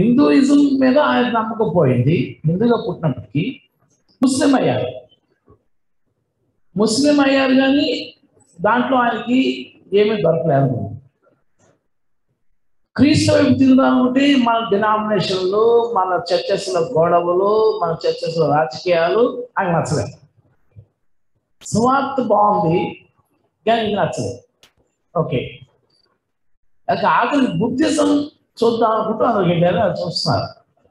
Hinduism మీద ఆయన నమ్మకం పోయింది హిందూగా పుట్టినప్పటికీ ముస్లిం అయ్యారు ముస్లిం అయ్యారు కానీ దాంట్లో ఆయనకి ఏమీ దొరకలేదు క్రీస్తు వైపు తిరుగుదామంటే మన డినామినేషన్లు మన చర్చస్ల గొడవలు మన చర్చస్ల రాజకీయాలు ఆయన నచ్చలేదు సువార్త బాగుంది కానీ ఇది నచ్చలేదు ఓకే ఇక ఆఖరి బుద్ధిజం చూద్దాం అనుకుంటూ అందులో వెళ్ళారు అది చూస్తున్నారు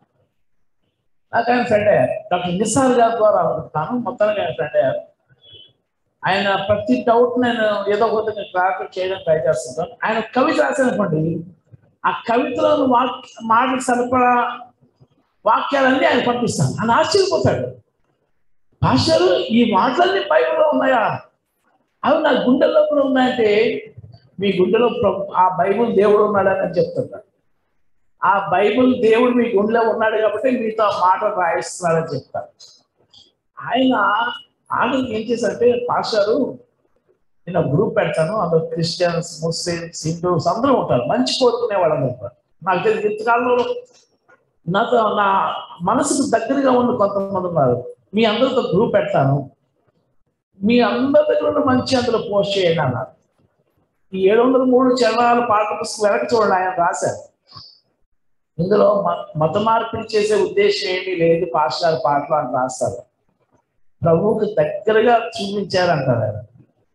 నాకు ఆయన ఫ్రెండ్ అయ్యారు డాక్టర్ నిసార్ గారి ద్వారా అనుకుంటున్నాను మొత్తానికి ఆయన ఫ్రెండ్ అయ్యారు ఆయన ప్రతి డౌట్ నేను ఏదో ఒకటి క్లారిఫై చేయడానికి ట్రై చేస్తుంటాను ఆయన కవిత రాశారనుకోండి ఆ కవితలో వాక్య మాటలు సరిపడా వాక్యాలన్నీ ఆయన పంపిస్తాను ఆయన ఆశ్చర్యపోతాడు భాషలు ఈ మాటలన్నీ బైబిల్లో ఉన్నాయా అవి నా గుండెల్లో కూడా ఉన్నాయంటే మీ గుండెలో ప్రభు- ఆ బైబిల్ దేవుడు ఉన్నాడని చెప్తున్నారు ఆ బైబిల్ దేవుడు మీ గుండెలో ఉన్నాడు కాబట్టి మీతో ఆ మాటలు రాయిస్తున్నాడని చెప్తారు ఆయన ఆఖరికి ఏం చేశారంటే పాస్టారు నేను గ్రూప్ పెడతాను అందులో క్రిస్టియన్స్ ముస్లిమ్స్ హిందూస్ అందరూ ఉంటారు మంచి కోరుకునే వాళ్ళందరూ ఉంటారు నాకు తెలిసి ఇంతకాలంలో నాతో నా మనసుకు దగ్గరగా ఉన్న కొంతమంది ఉన్నారు మీ అందరితో గ్రూప్ పెడతాను మీ అందరి దగ్గర ఉన్న మంచి అందులో పోస్ట్ చేయండి అన్నారు ఈ ఏడు వందల మూడు చరణాలు పాఠ పుస్తకం వెనక్కి చూడండి ఆయన రాశారు ఇందులో మ- మత మార్పిడి చేసే ఉద్దేశం ఏమీ లేదు పాస్టర్ పాటలు అని రాస్తారు ప్రభువుకి దగ్గరగా చూపించారంటారు ఆయన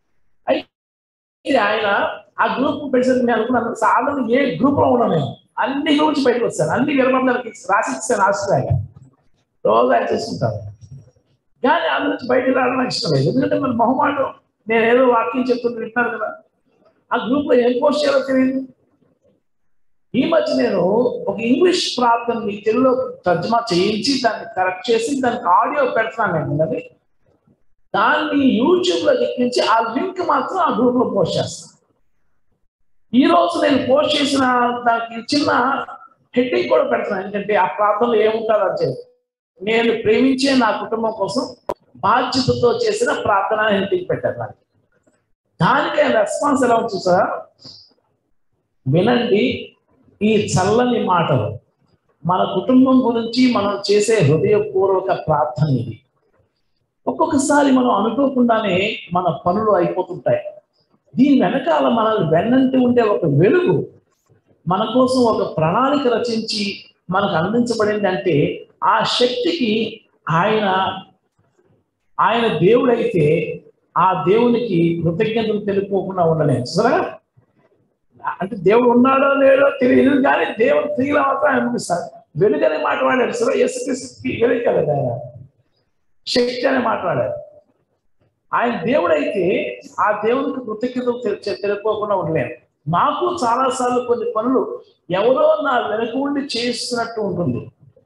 అయితే ఆయన ఆ గ్రూప్ పెట్టేసరికి నేను అనుకున్నాను సాధారణ ఏ గ్రూప్ లో ఉన్నా నేను అన్ని గ్రూప్స్ బయటకు వస్తాను అన్ని విరమణలకి రాసి ఇస్తాను ఆశ్రయంగా రోజు ఆయన చేసుకుంటాను కానీ అందులో నుంచి బయటకు రావడం నాకు ఇష్టం లేదు ఎందుకంటే మన మొహమాటం నేను ఏదో వాక్యం చెప్తుంటే వింటాను కదా ఆ గ్రూప్ లో ఏం పోస్ట్ చేయాలో తెలియదు ఈ మధ్య నేను ఒక ఇంగ్లీష్ ప్రార్థనని తెలుగులో తర్జుమా చేయించి దాన్ని కరెక్ట్ చేసి దానికి ఆడియో పెడుతున్నాను నేను అది దాన్ని యూట్యూబ్ లో ఎక్కించి ఆ లింక్ మాత్రం ఆ గ్రూప్ లో పోస్ట్ చేస్తాను ఈ రోజు నేను పోస్ట్ చేసిన దానికి చిన్న హెడ్డింగ్ కూడా పెడుతున్నాను ఎందుకంటే ఆ ప్రార్థనలో ఏముంటారో అని చెప్పి నేను ప్రేమించే నా కుటుంబం కోసం బాధ్యతతో చేసిన ప్రార్థన అని హెడ్డింగ్ పెట్టాను దానికి దానికి రెస్పాన్స్ ఎలా ఉంది చూసారా వినండి ఈ చల్లని మాటలు మన కుటుంబం గురించి మనం చేసే హృదయపూర్వక ప్రార్థన ఇది ఒక్కొక్కసారి మనం అనుకోకుండానే మన పనులు అయిపోతుంటాయి దీని వెనకాల మనల్ని వెన్నంటి ఉండే ఒక వెలుగు మన కోసం ఒక ప్రణాళిక రచించి మనకు అందించబడింది అంటే ఆ శక్తికి ఆయన ఆయన దేవుడైతే ఆ దేవునికి కృతజ్ఞతలు తెలుపుకోకుండా ఉండలేదు సరే అంటే దేవుడు ఉన్నాడో లేడో తెలియదు కానీ దేవుడు తిరిగి మాత్రం అనిపిస్తారు వెలుగనే మాట్లాడాడు సరే ఎస్కి వెలుగు కదా ఆయన శక్తి అని మాట్లాడారు ఆయన దేవుడైతే ఆ దేవునికి కృతజ్ఞతలు తె- తెలుపుకోకుండా ఉండలేను నాకు చాలాసార్లు కొన్ని పనులు ఎవరో నా వెనక ఉండి చేస్తున్నట్టు ఉంటుంది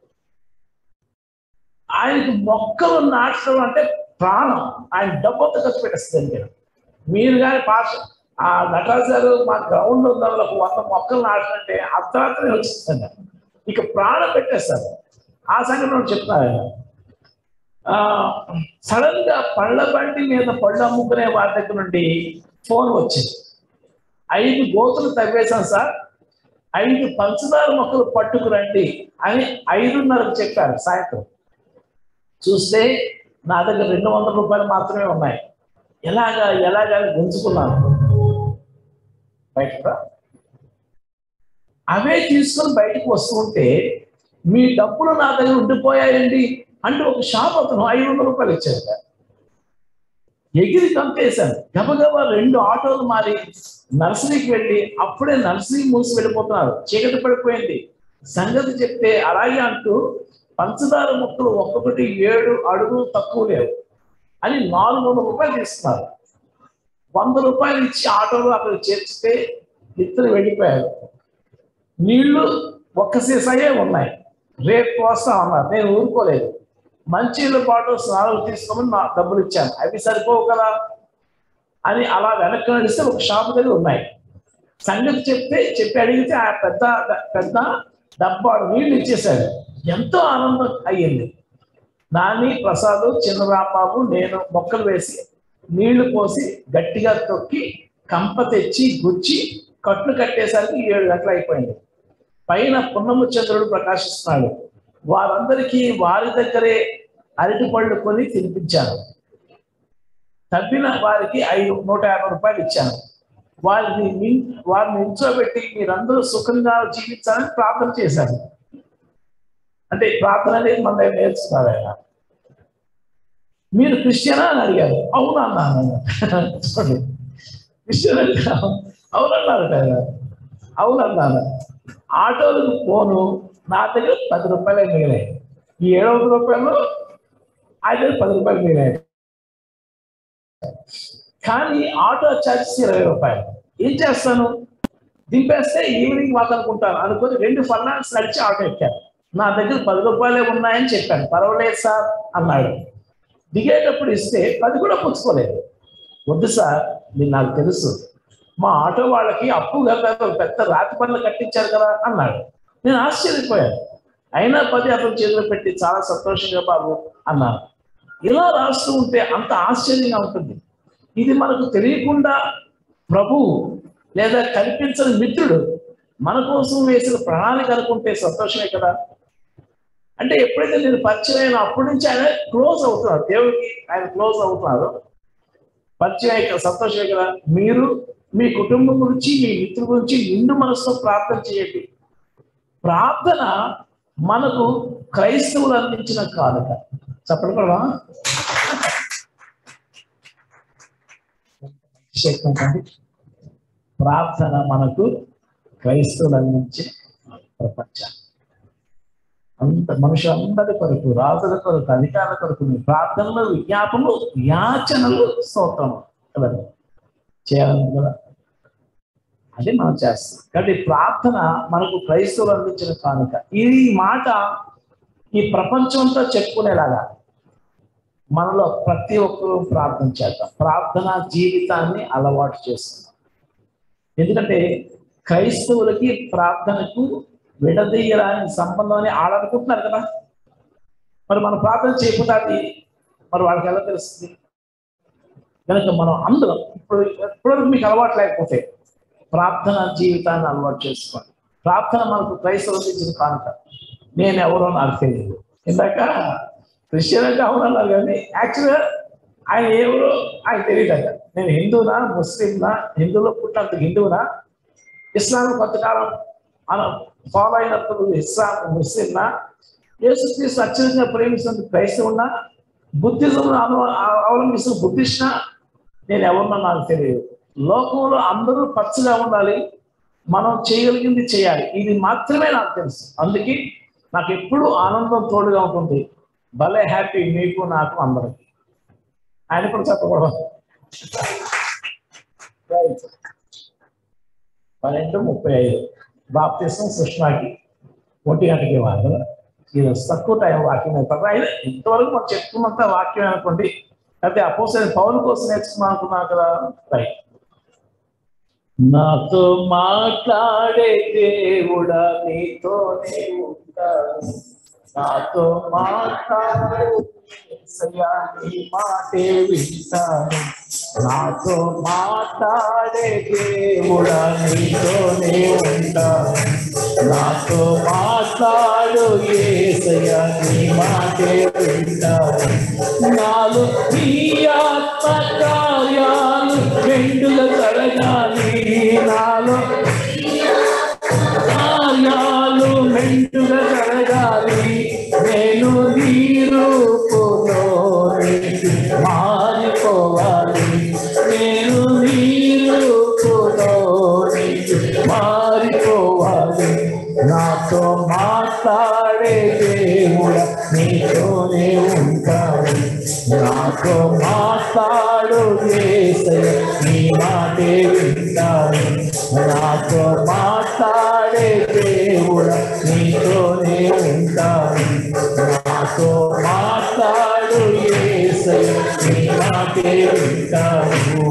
ఆయనకి మొక్కలు నాటడం అంటే ప్రాణం ఆయన డబ్బుతో ఖర్చు పెట్టేస్తుంది మీరు మీరు కానీ పాస్ ఆ నటరాజు గారు మా గ్రౌండ్ ఉన్న వాళ్ళకు వంద మొక్కలు నాటంటే అర్ధరాత్రి వచ్చిందండి ఇక ప్రాణం పెట్టేస్తారు ఆ సంగతి నేను చెప్తాను ఆయన సడన్ గా పళ్ళ బండి మీద పళ్ళు అమ్ముకునే వారి దగ్గర నుండి ఫోన్ వచ్చింది ఐదు గోతులు తవ్వేశాం సార్ ఐదు పంచదార మొక్కలు పట్టుకురండి అని ఐదున్నరకు చెప్పారు సాయంత్రం చూస్తే నా దగ్గర రెండు వందల రూపాయలు మాత్రమే ఉన్నాయి ఎలాగా ఎలాగా అని గుంజుకున్నాను బయటకు రా. అవే తీసుకొని బయటకు వస్తుంటే మీ డబ్బులు నా దగ్గర ఉండిపోయాయండి అంటే ఒక షాప్ అతను ఐదు వందల రూపాయలు ఇచ్చాడు ఎగిరి కంపేశాను గబగబా రెండు ఆటోలు మారి నర్సరీకి వెళ్ళి అప్పుడే నర్సరీ మూసి వెళ్ళిపోతున్నారు చీకటి పడిపోయింది సంగతి చెప్తే అలాగే అంటూ పంచదార ముక్కలు ఒక్కొక్కటి ఏడు అడుగులు తక్కువ లేవు అని నాలుగు వందల రూపాయలు తీసుకున్నారు వంద రూపాయలు ఇచ్చి ఆటోలో అక్కడ చేర్చితే ఇద్దరు వెళ్ళిపోయారు నీళ్లు ఒక్క సీసాయే ఉన్నాయి రేపు పోస్తా ఉన్నారు నేను ఊరుకోలేదు మంచిళ్ళ పాటు స్నానాలు తీసుకోమని నా డబ్బులు ఇచ్చాను అవి సరిపోవు కదా అని అలా వెనక్కి నడిస్తే ఒక షాప్ దగ్గర ఉన్నాయి సంగతి చెప్తే చెప్పి అడిగితే ఆ పెద్ద పెద్ద డబ్బా నీళ్లు ఇచ్చేశాడు ఎంతో ఆనందం అయ్యింది నాని ప్రసాద్ చిన్నరాంబాబు నేను మొక్కలు వేసి నీళ్లు పోసి గట్టిగా తొక్కి కంప తెచ్చి గుచ్చి కట్లు కట్టేసరికి ఏడు గంటలు అయిపోయింది పైన పున్నము చంద్రుడు ప్రకాశిస్తున్నాడు వారందరికీ వారి దగ్గరే అరటి పళ్ళు కొని తినిపించాను తప్పిన వారికి ఐదు నూట యాభై రూపాయలు ఇచ్చాను వారిని నిం- వారిని నిల్చోబెట్టి మీరందరూ సుఖంగా జీవించాలని ప్రార్థన చేశాను అంటే ఈ ప్రార్థన అనేది మన దగ్గర నేర్చుకున్నారు ఆయన మీరు క్రిస్టియనా అని అడిగారు అవునా అన్నాను చూడండి క్రిస్టియన్ అంటే అవునన్నారు ఆయన అవునన్నాను ఆటోలకు పోను నా దగ్గర పది రూపాయలే మిగిలాయి ఈ ఏడు వందల రూపాయలు ఆయన దగ్గర పది రూపాయలు మిగిలాయి కానీ ఆటో ఛార్జెస్ ఇరవై రూపాయలు ఏం చేస్తాను దింపేస్తే ఈవినింగ్ వాక్ అనుకుంటాను అనుకుని రెండు ఫర్నాన్స్ నడిచి ఆటో ఎక్కాను నా దగ్గర పది రూపాయలే ఉన్నాయని చెప్పాను పర్వాలేదు సార్ అన్నాడు దిగేటప్పుడు ఇస్తే పది కూడా పుచ్చుకోలేదు వద్దు సార్ మీరు నాకు తెలుసు మా ఆటో వాళ్ళకి అప్పు కదా ఒక పెద్ద రాతి పనులు కట్టించారు కదా అన్నాడు నేను ఆశ్చర్యపోయాను అయినా పది అతను చేతిలో పెట్టి చాలా సంతోషంగా బాబు అన్నాను ఇలా రాస్తూ ఉంటే అంత ఆశ్చర్యంగా ఉంటుంది ఇది మనకు తెలియకుండా ప్రభువు లేదా కనిపించని మిత్రుడు మన కోసం వేసిన ప్రణాళిక అనుకుంటే సంతోషమే కదా అంటే ఎప్పుడైతే నేను పరిచయం అయినా అప్పటి నుంచి ఆయన క్లోజ్ అవుతున్నారు దేవుడికి ఆయన క్లోజ్ అవుతున్నారు పరిచయం అయ్యాక సంతోషమే కదా మీరు మీ కుటుంబం గురించి మీ మిత్రుల గురించి నిండు మనసుతో ప్రార్థన చేయండి ప్రార్థన మనకు క్రైస్తవులు అందించిన కానుక చెప్పండి కూడా ప్రార్థన మనకు క్రైస్తవులు అందించే ప్రపంచం అంత మనుషులందరి కొరకు రాజుల కొరకు అధికారుల కొరకు మీ ప్రార్థనలు విజ్ఞాపనలు యాచనలు స్తోత్రం కదండి చేయాలి కదా అది మనం చేస్తాం కాబట్టి ప్రార్థన మనకు క్రైస్తవులు అందించిన కానుక ఈ మాట ఈ ప్రపంచంతో చెప్పుకునేలాగా మనలో ప్రతి ఒక్కరూ ప్రార్థన చేద్దాం ప్రార్థన జీవితాన్ని అలవాటు చేస్తున్నాం ఎందుకంటే క్రైస్తవులకి ప్రార్థనకు విడదీయరాని సంబంధం అని ఆడనుకుంటున్నారు కదా మరి మనం ప్రార్థన చేయకుండా అది మరి వాళ్ళకి ఎలా తెలుస్తుంది కనుక మనం అందరం ఇప్పుడు ఇప్పటివరకు మీకు అలవాటు లేకపోతే ప్రార్థన జీవితాన్ని అలవాటు చేసుకోండి ప్రార్థన మనకు క్రైస్తవులు ఇచ్చిన కానుక నేను ఎవరో నాకు తెలియదు ఇందాక క్రిస్టియన్ అంటే అవునన్నారు కానీ యాక్చువల్గా ఆయన ఎవరో ఆయన తెలియదట నేను హిందూనా ముస్లింనా హిందువులో పుట్టినంత హిందువునా ఇస్లాం కొంతకాలం మనం ఫాలో అయినప్పుడు ఇస్లాం ముస్లింనా యేసుక్రీస్తు అత్యంతంగా ప్రేమిస్తున్న క్రైస్తవున్నా బుద్ధిజం అవలంబిస్తున్న బుద్ధిస్ట్నా నేను ఎవరినో నాకు తెలియదు లోకంలో అందరూ పచ్చగా ఉండాలి మనం చేయగలిగింది చేయాలి ఇది మాత్రమే నాకు తెలుసు అందుకే నాకు ఎప్పుడూ ఆనందం తోడుగా ఉంటుంది భలే హ్యాపీ మీకు నాకు అందరికి ఆయన కూడా చెప్పకూడదు రైట్ పన్నెండు ముప్పై ఐదు బాప్తిసం సుష్మాకి ఒంటి గంటకి ఇవ్వాలి కదా ఇది తక్కువ టైం వాక్యం అయిపోతుంది అయితే ఇంతవరకు మనం చెప్పుకున్నంత వాక్యం అనుకోండి అయితే అపోసైన పౌరు కోసం నేర్చుకున్నాం అనుకున్నాం కదా రైట్ నాతో మాట్లాడే దేవుడా నీతోనే ఉంటాను నాతో మాట్లాడు యేసయ్యా, నీ మాటే వింటాను నాతో మాట్లాడే దేవుడా నీతోనే ఉంటాను నాతో మాట్లాడు ఏసయ్యా నీ మాటే వింటాను నాలో నీ ఆత్మ కార్యాలు రెండుల జరగాలి నాలో కార్యాలు మెండుగా జరగాలి నేను నీ రూపులో మారిపోవాలి నేను నీ రూపులో మారిపోవాలి నాతో మాట్లాడే దేవుడా నీతోనే ఉంటాడు నాతో మాట్లాడు ఏసయ్య నీ మాటే వింటాను నాతో మాట్లాడే దేవుడా నీతోనే ఉంటాను నాతో మాట్లాడు ఏసయ్య నీ మాటే వింటాను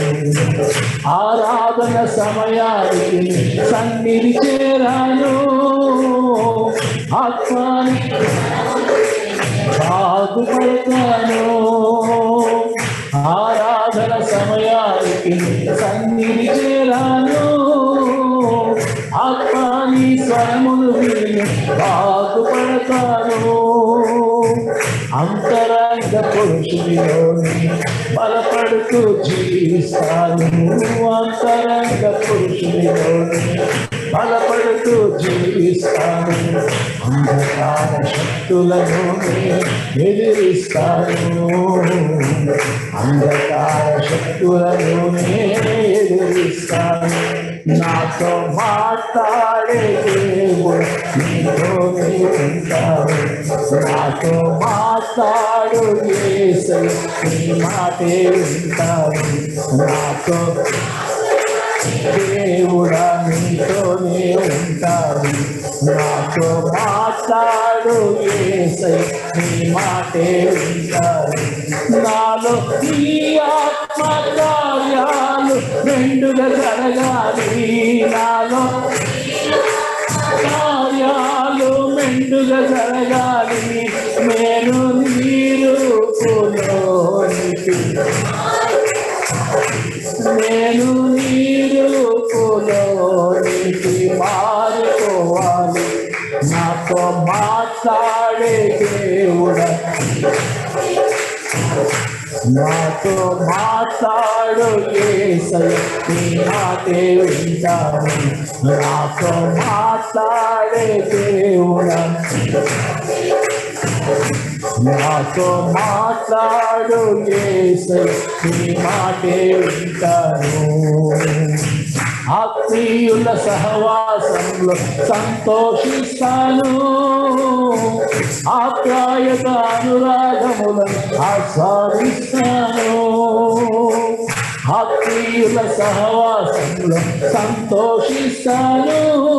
ఆరాధన సమయానికి సన్నిధి చేరాను ఆత్మాని బాగుపడతాను ఆరాధన సమయానికి సన్నిధి చేరాను ఆత్మాని స్వరమును నేను బాగుపడతాను అంతరంగ పురుషుడిలోని బలపడుతూ జీవిస్తాను అంతరంగ పురుషుడిలోని బలపడుతూ జీవిస్తాను అంధకార శక్తులను ఎదిరిస్తాను అంధకార శక్తులను ఎదిరిస్తాను నాతో మాట్లాడే దేవుడు నీతోనే ఉంటాడు నాతో మాట్లాడు ఏసై నీ మాటే ఉంటాడు నాతో దేవుడా నీతోనే ఉంటాడు నాతో మాట్లాడు ఏసై నీ మాటే ఉంటాడు నాలో నీ ఆత్మ కార్యాలు మెండుగా జరగాలి నాలో కార్యాలు మెండుగా జరగాలి నేను నీరు నేను నీరు నీటి మారిపోవాలి నాతో మాట్లాడే దేవుడా నాతో మాట్లాడు ఏసయ్య నీ మాటే వింటాను నాతో మాట్లాడే దేవుడా నాతో మాట్లాడు ఏసయ్య నీ మాటే వింటాను ఆత్మీయుల సహవాసంలో సంతోషిస్తాను ఆప్యాయత అనురాగములను ఆస్వాదిస్తాను ఆత్మీయుల సహవాసంలో సంతోషిస్తాను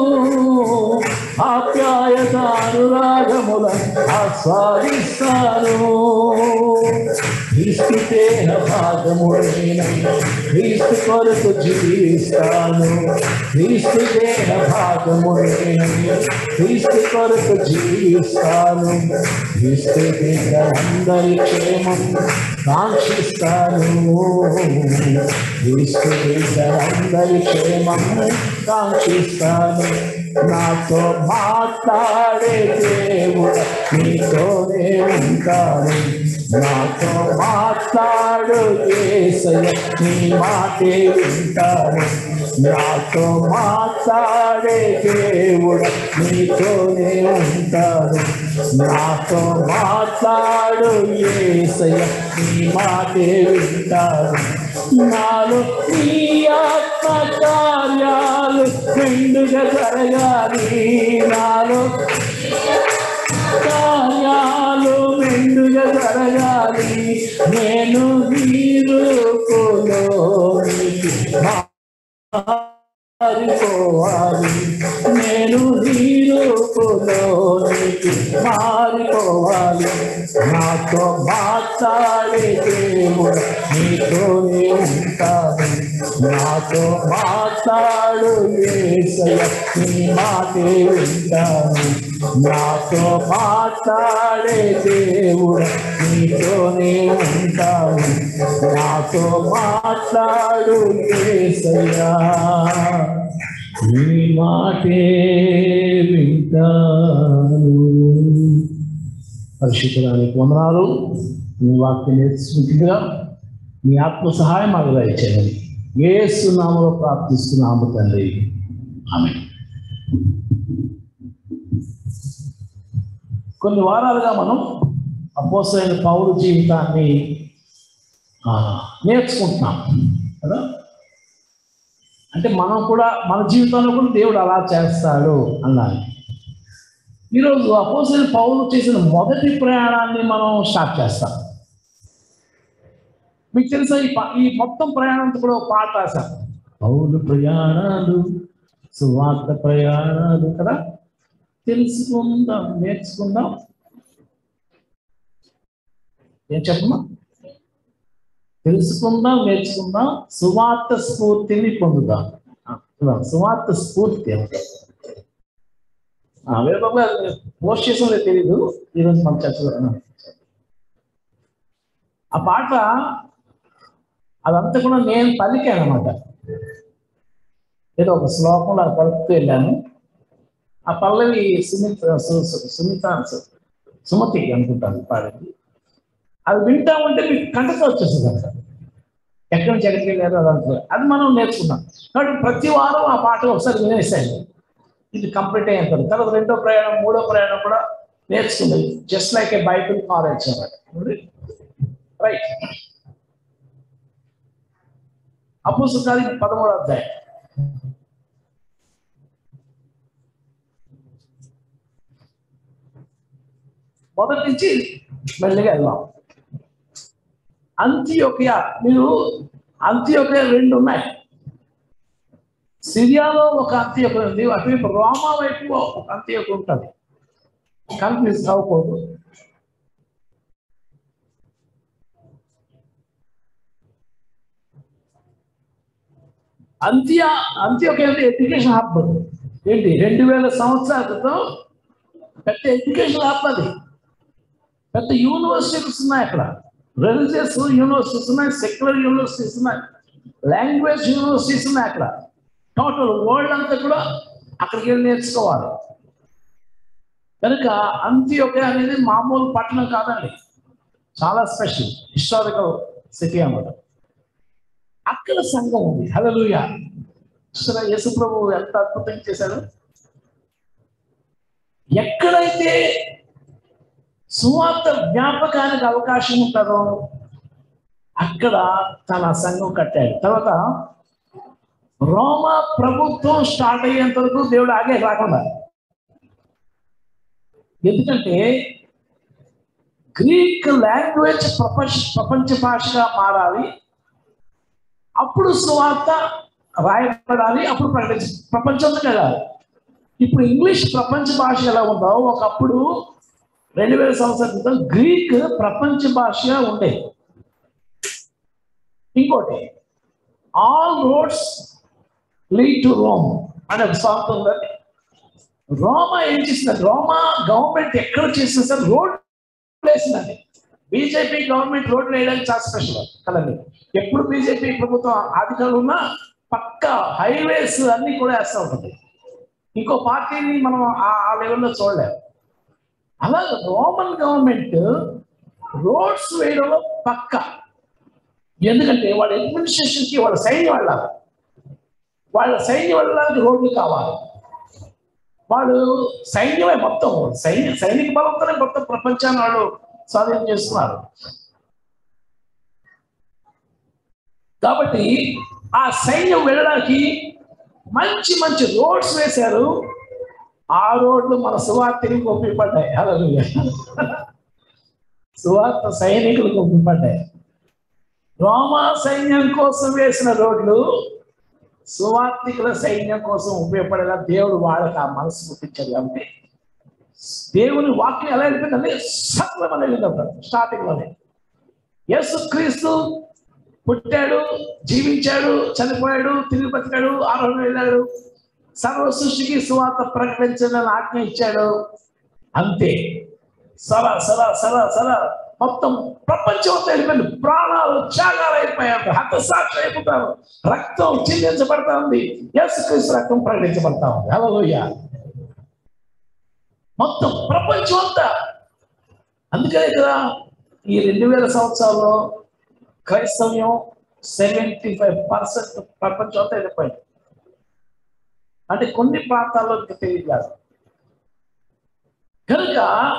ఆప్యాయత అనురాగములను ఆస్వాదిస్తాను క్రీస్తు దేహ భాగముడైన క్రీస్తు కొరకు జీవిస్తాను క్రీస్తు దేహ భాగముడైన క్రీస్తు కొరకు జీవిస్తాను క్రీస్తు దేహ అందరి క్షేమం కాంక్షిస్తాను క్రీస్తు దేహ అందరి క్షేమం కాంక్షిస్తాను నాతో మాట్లాడే దేవుడు నీతోనే ఉంటాను నాతో మాట్లాడు ఏసయ్య నీ మాటే వింటాను నాతో మాట్లాడే దేవుడు నీతోనే ఉంటాను నాతో మాట్లాడు ఏసయ్య నీ మాటే వింటాను నాలో నీ ఆత్మ కార్యాలు మెండుగా జరగాలి నాలో కార్యాలు మెండుగా జరగాలి నేను నీరులోనికి మారిపోవాలి నేను నీరులోనికి మారిపోవాలి నాతో మాట్లాడే దేవుడు నీతోనే ఉంటాను నాతో మాట్లాడు ఏసయ్య నీ మాటే వింటాను నాతో మాట్లాడే దేవుడు నీతోనే ఉంటాను నాతో మాట్లాడు ఏసయ్యా నీ మాటే వింటాను పరిశుద్ధడానికి వందనాలు నీ వాక్యం నేర్చుకుంటుందిగా నీ ఆత్మ సహాయం మాకు దయచేయండి ఏసు నామలో ప్రార్థిస్తున్నాము తండ్రి ఆమె కొన్ని వారాలుగా మనం అపోసైన పౌరు జీవితాన్ని ఆ, నేర్చుకుంటున్నాం కదా అంటే మనం కూడా మన జీవితంలో కూడా దేవుడు అలా చేస్తాడు అన్నాను ఈరోజు అపోసైన పౌరు చేసిన మొదటి ప్రయాణాన్ని మనం స్టార్ట్ చేస్తాం మీకు తెలుసా ఈ పా- ఈ మొత్తం ప్రయాణంతో కూడా ఒక పాట రాశాం పౌరు ప్రయాణాలు సువార్త ప్రయాణాలు కదా తెలుసుకుందాం నేర్చుకుందాం ఏం చెప్పమా తెలుసుకుందాం నేర్చుకుందాం సువార్త స్ఫూర్తిని పొందుదాం ఆ, చూద్దాం. సువార్త స్ఫూర్తి అంటే వేరొక పోస్ట్ చేసిందో తెలీదు ఈరోజు మనం చర్చలో ఆ పాట అదంతా కూడా నేను పలికాను అనమాట ఏదో ఒక శ్లోకంలో అది పలుకుతూ వెళ్ళాను ఆ పల్లవి సుమిత సు- సు- సుమిత సు- సుమతి అనుకుంటాను పాడింది అది వింటా ఉంటే మీకు కంటతో వచ్చేస్తుంది అంట ఎక్కడి నుంచి ఎక్కడికి వెళ్ళారో అదంతా అది మనం నేర్చుకున్నాం కాబట్టి ప్రతి వారం ఆ పాట ఒకసారి వినేసాను ఇది కంప్లీట్ అయ్యేంత వరకు. తర్వాత రెండో ప్రయాణం మూడో ప్రయాణం కూడా నేర్చుకుంది just like a Bible knowledge అన్నమాట రైట్ అపోసు కార్యం పదమూడో అధ్యాయం మొదటి నుంచి మెల్లిగా వెళ్దాం అంత్యోకియా మీరు అంత్యోకియా రెండు ఉన్నాయి సిరియాలో ఒక అంత్యోక ఉంది అటువైపు రోమా వైపు ఒక అంత్యోక ఉంటుంది కన్ఫ్యూజ్ అవ్వకూడదు అంత్య అంత్యోక ఎడ్యుకేషన్ హబ్ ఏంటి రెండు వేల సంవత్సరాల క్రితం పెద్ద ఎడ్యుకేషన్ హబ్ అది పెద్ద యూనివర్సిటీస్ ఉన్నాయి అక్కడ రిలీజియస్ యూనివర్సిటీస్ ఉన్నాయి సెక్యులర్ యూనివర్సిటీస్ ఉన్నాయి లాంగ్వేజ్ యూనివర్సిటీస్ ఉన్నాయి అక్కడ టోటల్ వరల్డ్ అంతా కూడా అక్కడికి వెళ్ళి నేర్చుకోవాలి కనుక అంత్యోక అనేది మామూలు పట్టణం కాదండి చాలా స్పెషల్ హిస్టారికల్ సిటీ అన్నమాట అక్కడ సంఘం ఉంది హలలుయ యేసు ప్రభు ఎంత అద్భుతం చేశాడు ఎక్కడైతే సువార్త జ్ఞాపకానికి అవకాశం ఉంటుందో అక్కడ తన సంఘం కట్టాడు తర్వాత రోమా ప్రభుత్వం స్టార్ట్ అయ్యేంత వరకు దేవుడు ఆగే రాకుండా ఎందుకంటే గ్రీక్ లాంగ్వేజ్ ప్రపంచ ప్రపంచ భాషగా మారాలి అప్పుడు సువార్త రాయబడాలి అప్పుడు ప్రకటించ ప్రపంచంలో వెళ్ళాలి ఇప్పుడు ఇంగ్లీష్ ప్రపంచ భాష ఎలా ఉందో ఒకప్పుడు రెండు వేల సంవత్సరాల క్రితం గ్రీక్ ప్రపంచ భాషగా ఉండేది ఇంకోటి all roads lead to Rome అనే ఒక సాంగ్ ఉందండి రోమా ఏం చేసింది రోమా గవర్నమెంట్ ఎక్కడ చేసింది సార్ రోడ్ వేసిందండి బీజేపీ గవర్నమెంట్ రోడ్లు వేయడానికి చాలా స్పెషల్ కదండి ఎప్పుడు బీజేపీ ప్రభుత్వం అధికారులు ఉన్నా పక్క హైవేస్ అన్ని కూడా వేస్తూ ఉంటుంది ఇంకో పార్టీని మనం ఆ- ఆ లెవెల్లో చూడలేము అలాగే రోమన్ గవర్నమెంట్ రోడ్స్ వేయడంలో పక్క ఎందుకంటే వాళ్ళ అడ్మినిస్ట్రేషన్కి వాళ్ళ సైన్యం వెళ్ళాలి వాళ్ళ సైన్యం వెళ్ళడానికి రోడ్లు కావాలి వాళ్ళు సైన్యమే మొత్తం సైన్య సైనిక బలంతోనే మొత్తం ప్రపంచాన్ని వాళ్ళు స్వాధీనం చేస్తున్నారు కాబట్టి ఆ సైన్యం వెళ్ళడానికి మంచి మంచి రోడ్స్ వేశారు ఆ రోడ్లు మన సువార్తకి ఉపయోగపడ్డాయి హల్లెలూయా సువార్త సైనికులకు ఉపయోగపడ్డాయి రోమా సైన్యం కోసం వేసిన రోడ్లు సువార్థికుల సైన్యం కోసం ఉపయోగపడేలా దేవుడు వాళ్ళకి ఆ మనసు పుట్టించాడు కాబట్టి దేవుని వాక్యం ఎలా వెళ్ళిపోయిందంటే సత్వం అని వెళ్ళింది స్టార్టింగ్ లోనే యేసు క్రీస్తు పుట్టాడు జీవించాడు చనిపోయాడు తిరిగి బతికాడు ఆరోహణ వెళ్ళాడు సర్వ సృష్టికి సువార్త ప్రకటించాలని ఆజ్ఞ ఇచ్చాడు అంతే సర సర సర సర మొత్తం ప్రపంచం అంతా వెళ్ళిపోయింది ప్రాణాలు త్యాగాలు అయిపోయారు హతసాక్షి అయిపోతారు రక్తం చిందించబడతా ఉంది యేసు క్రీస్తు రక్తం ప్రకటించబడతా ఉంది హల్లెలూయా మొత్తం ప్రపంచం అంతా అందుకనే కదా ఈ రెండు వేల సంవత్సరాల్లో క్రైస్తవ్యం సెవెంటీ ఫైవ్ పర్సెంట్ ప్రపంచం అంతా వెళ్ళిపోయింది అంటే కొన్ని ప్రాంతాల్లో ఇంకా తెలియదు కాదు కనుక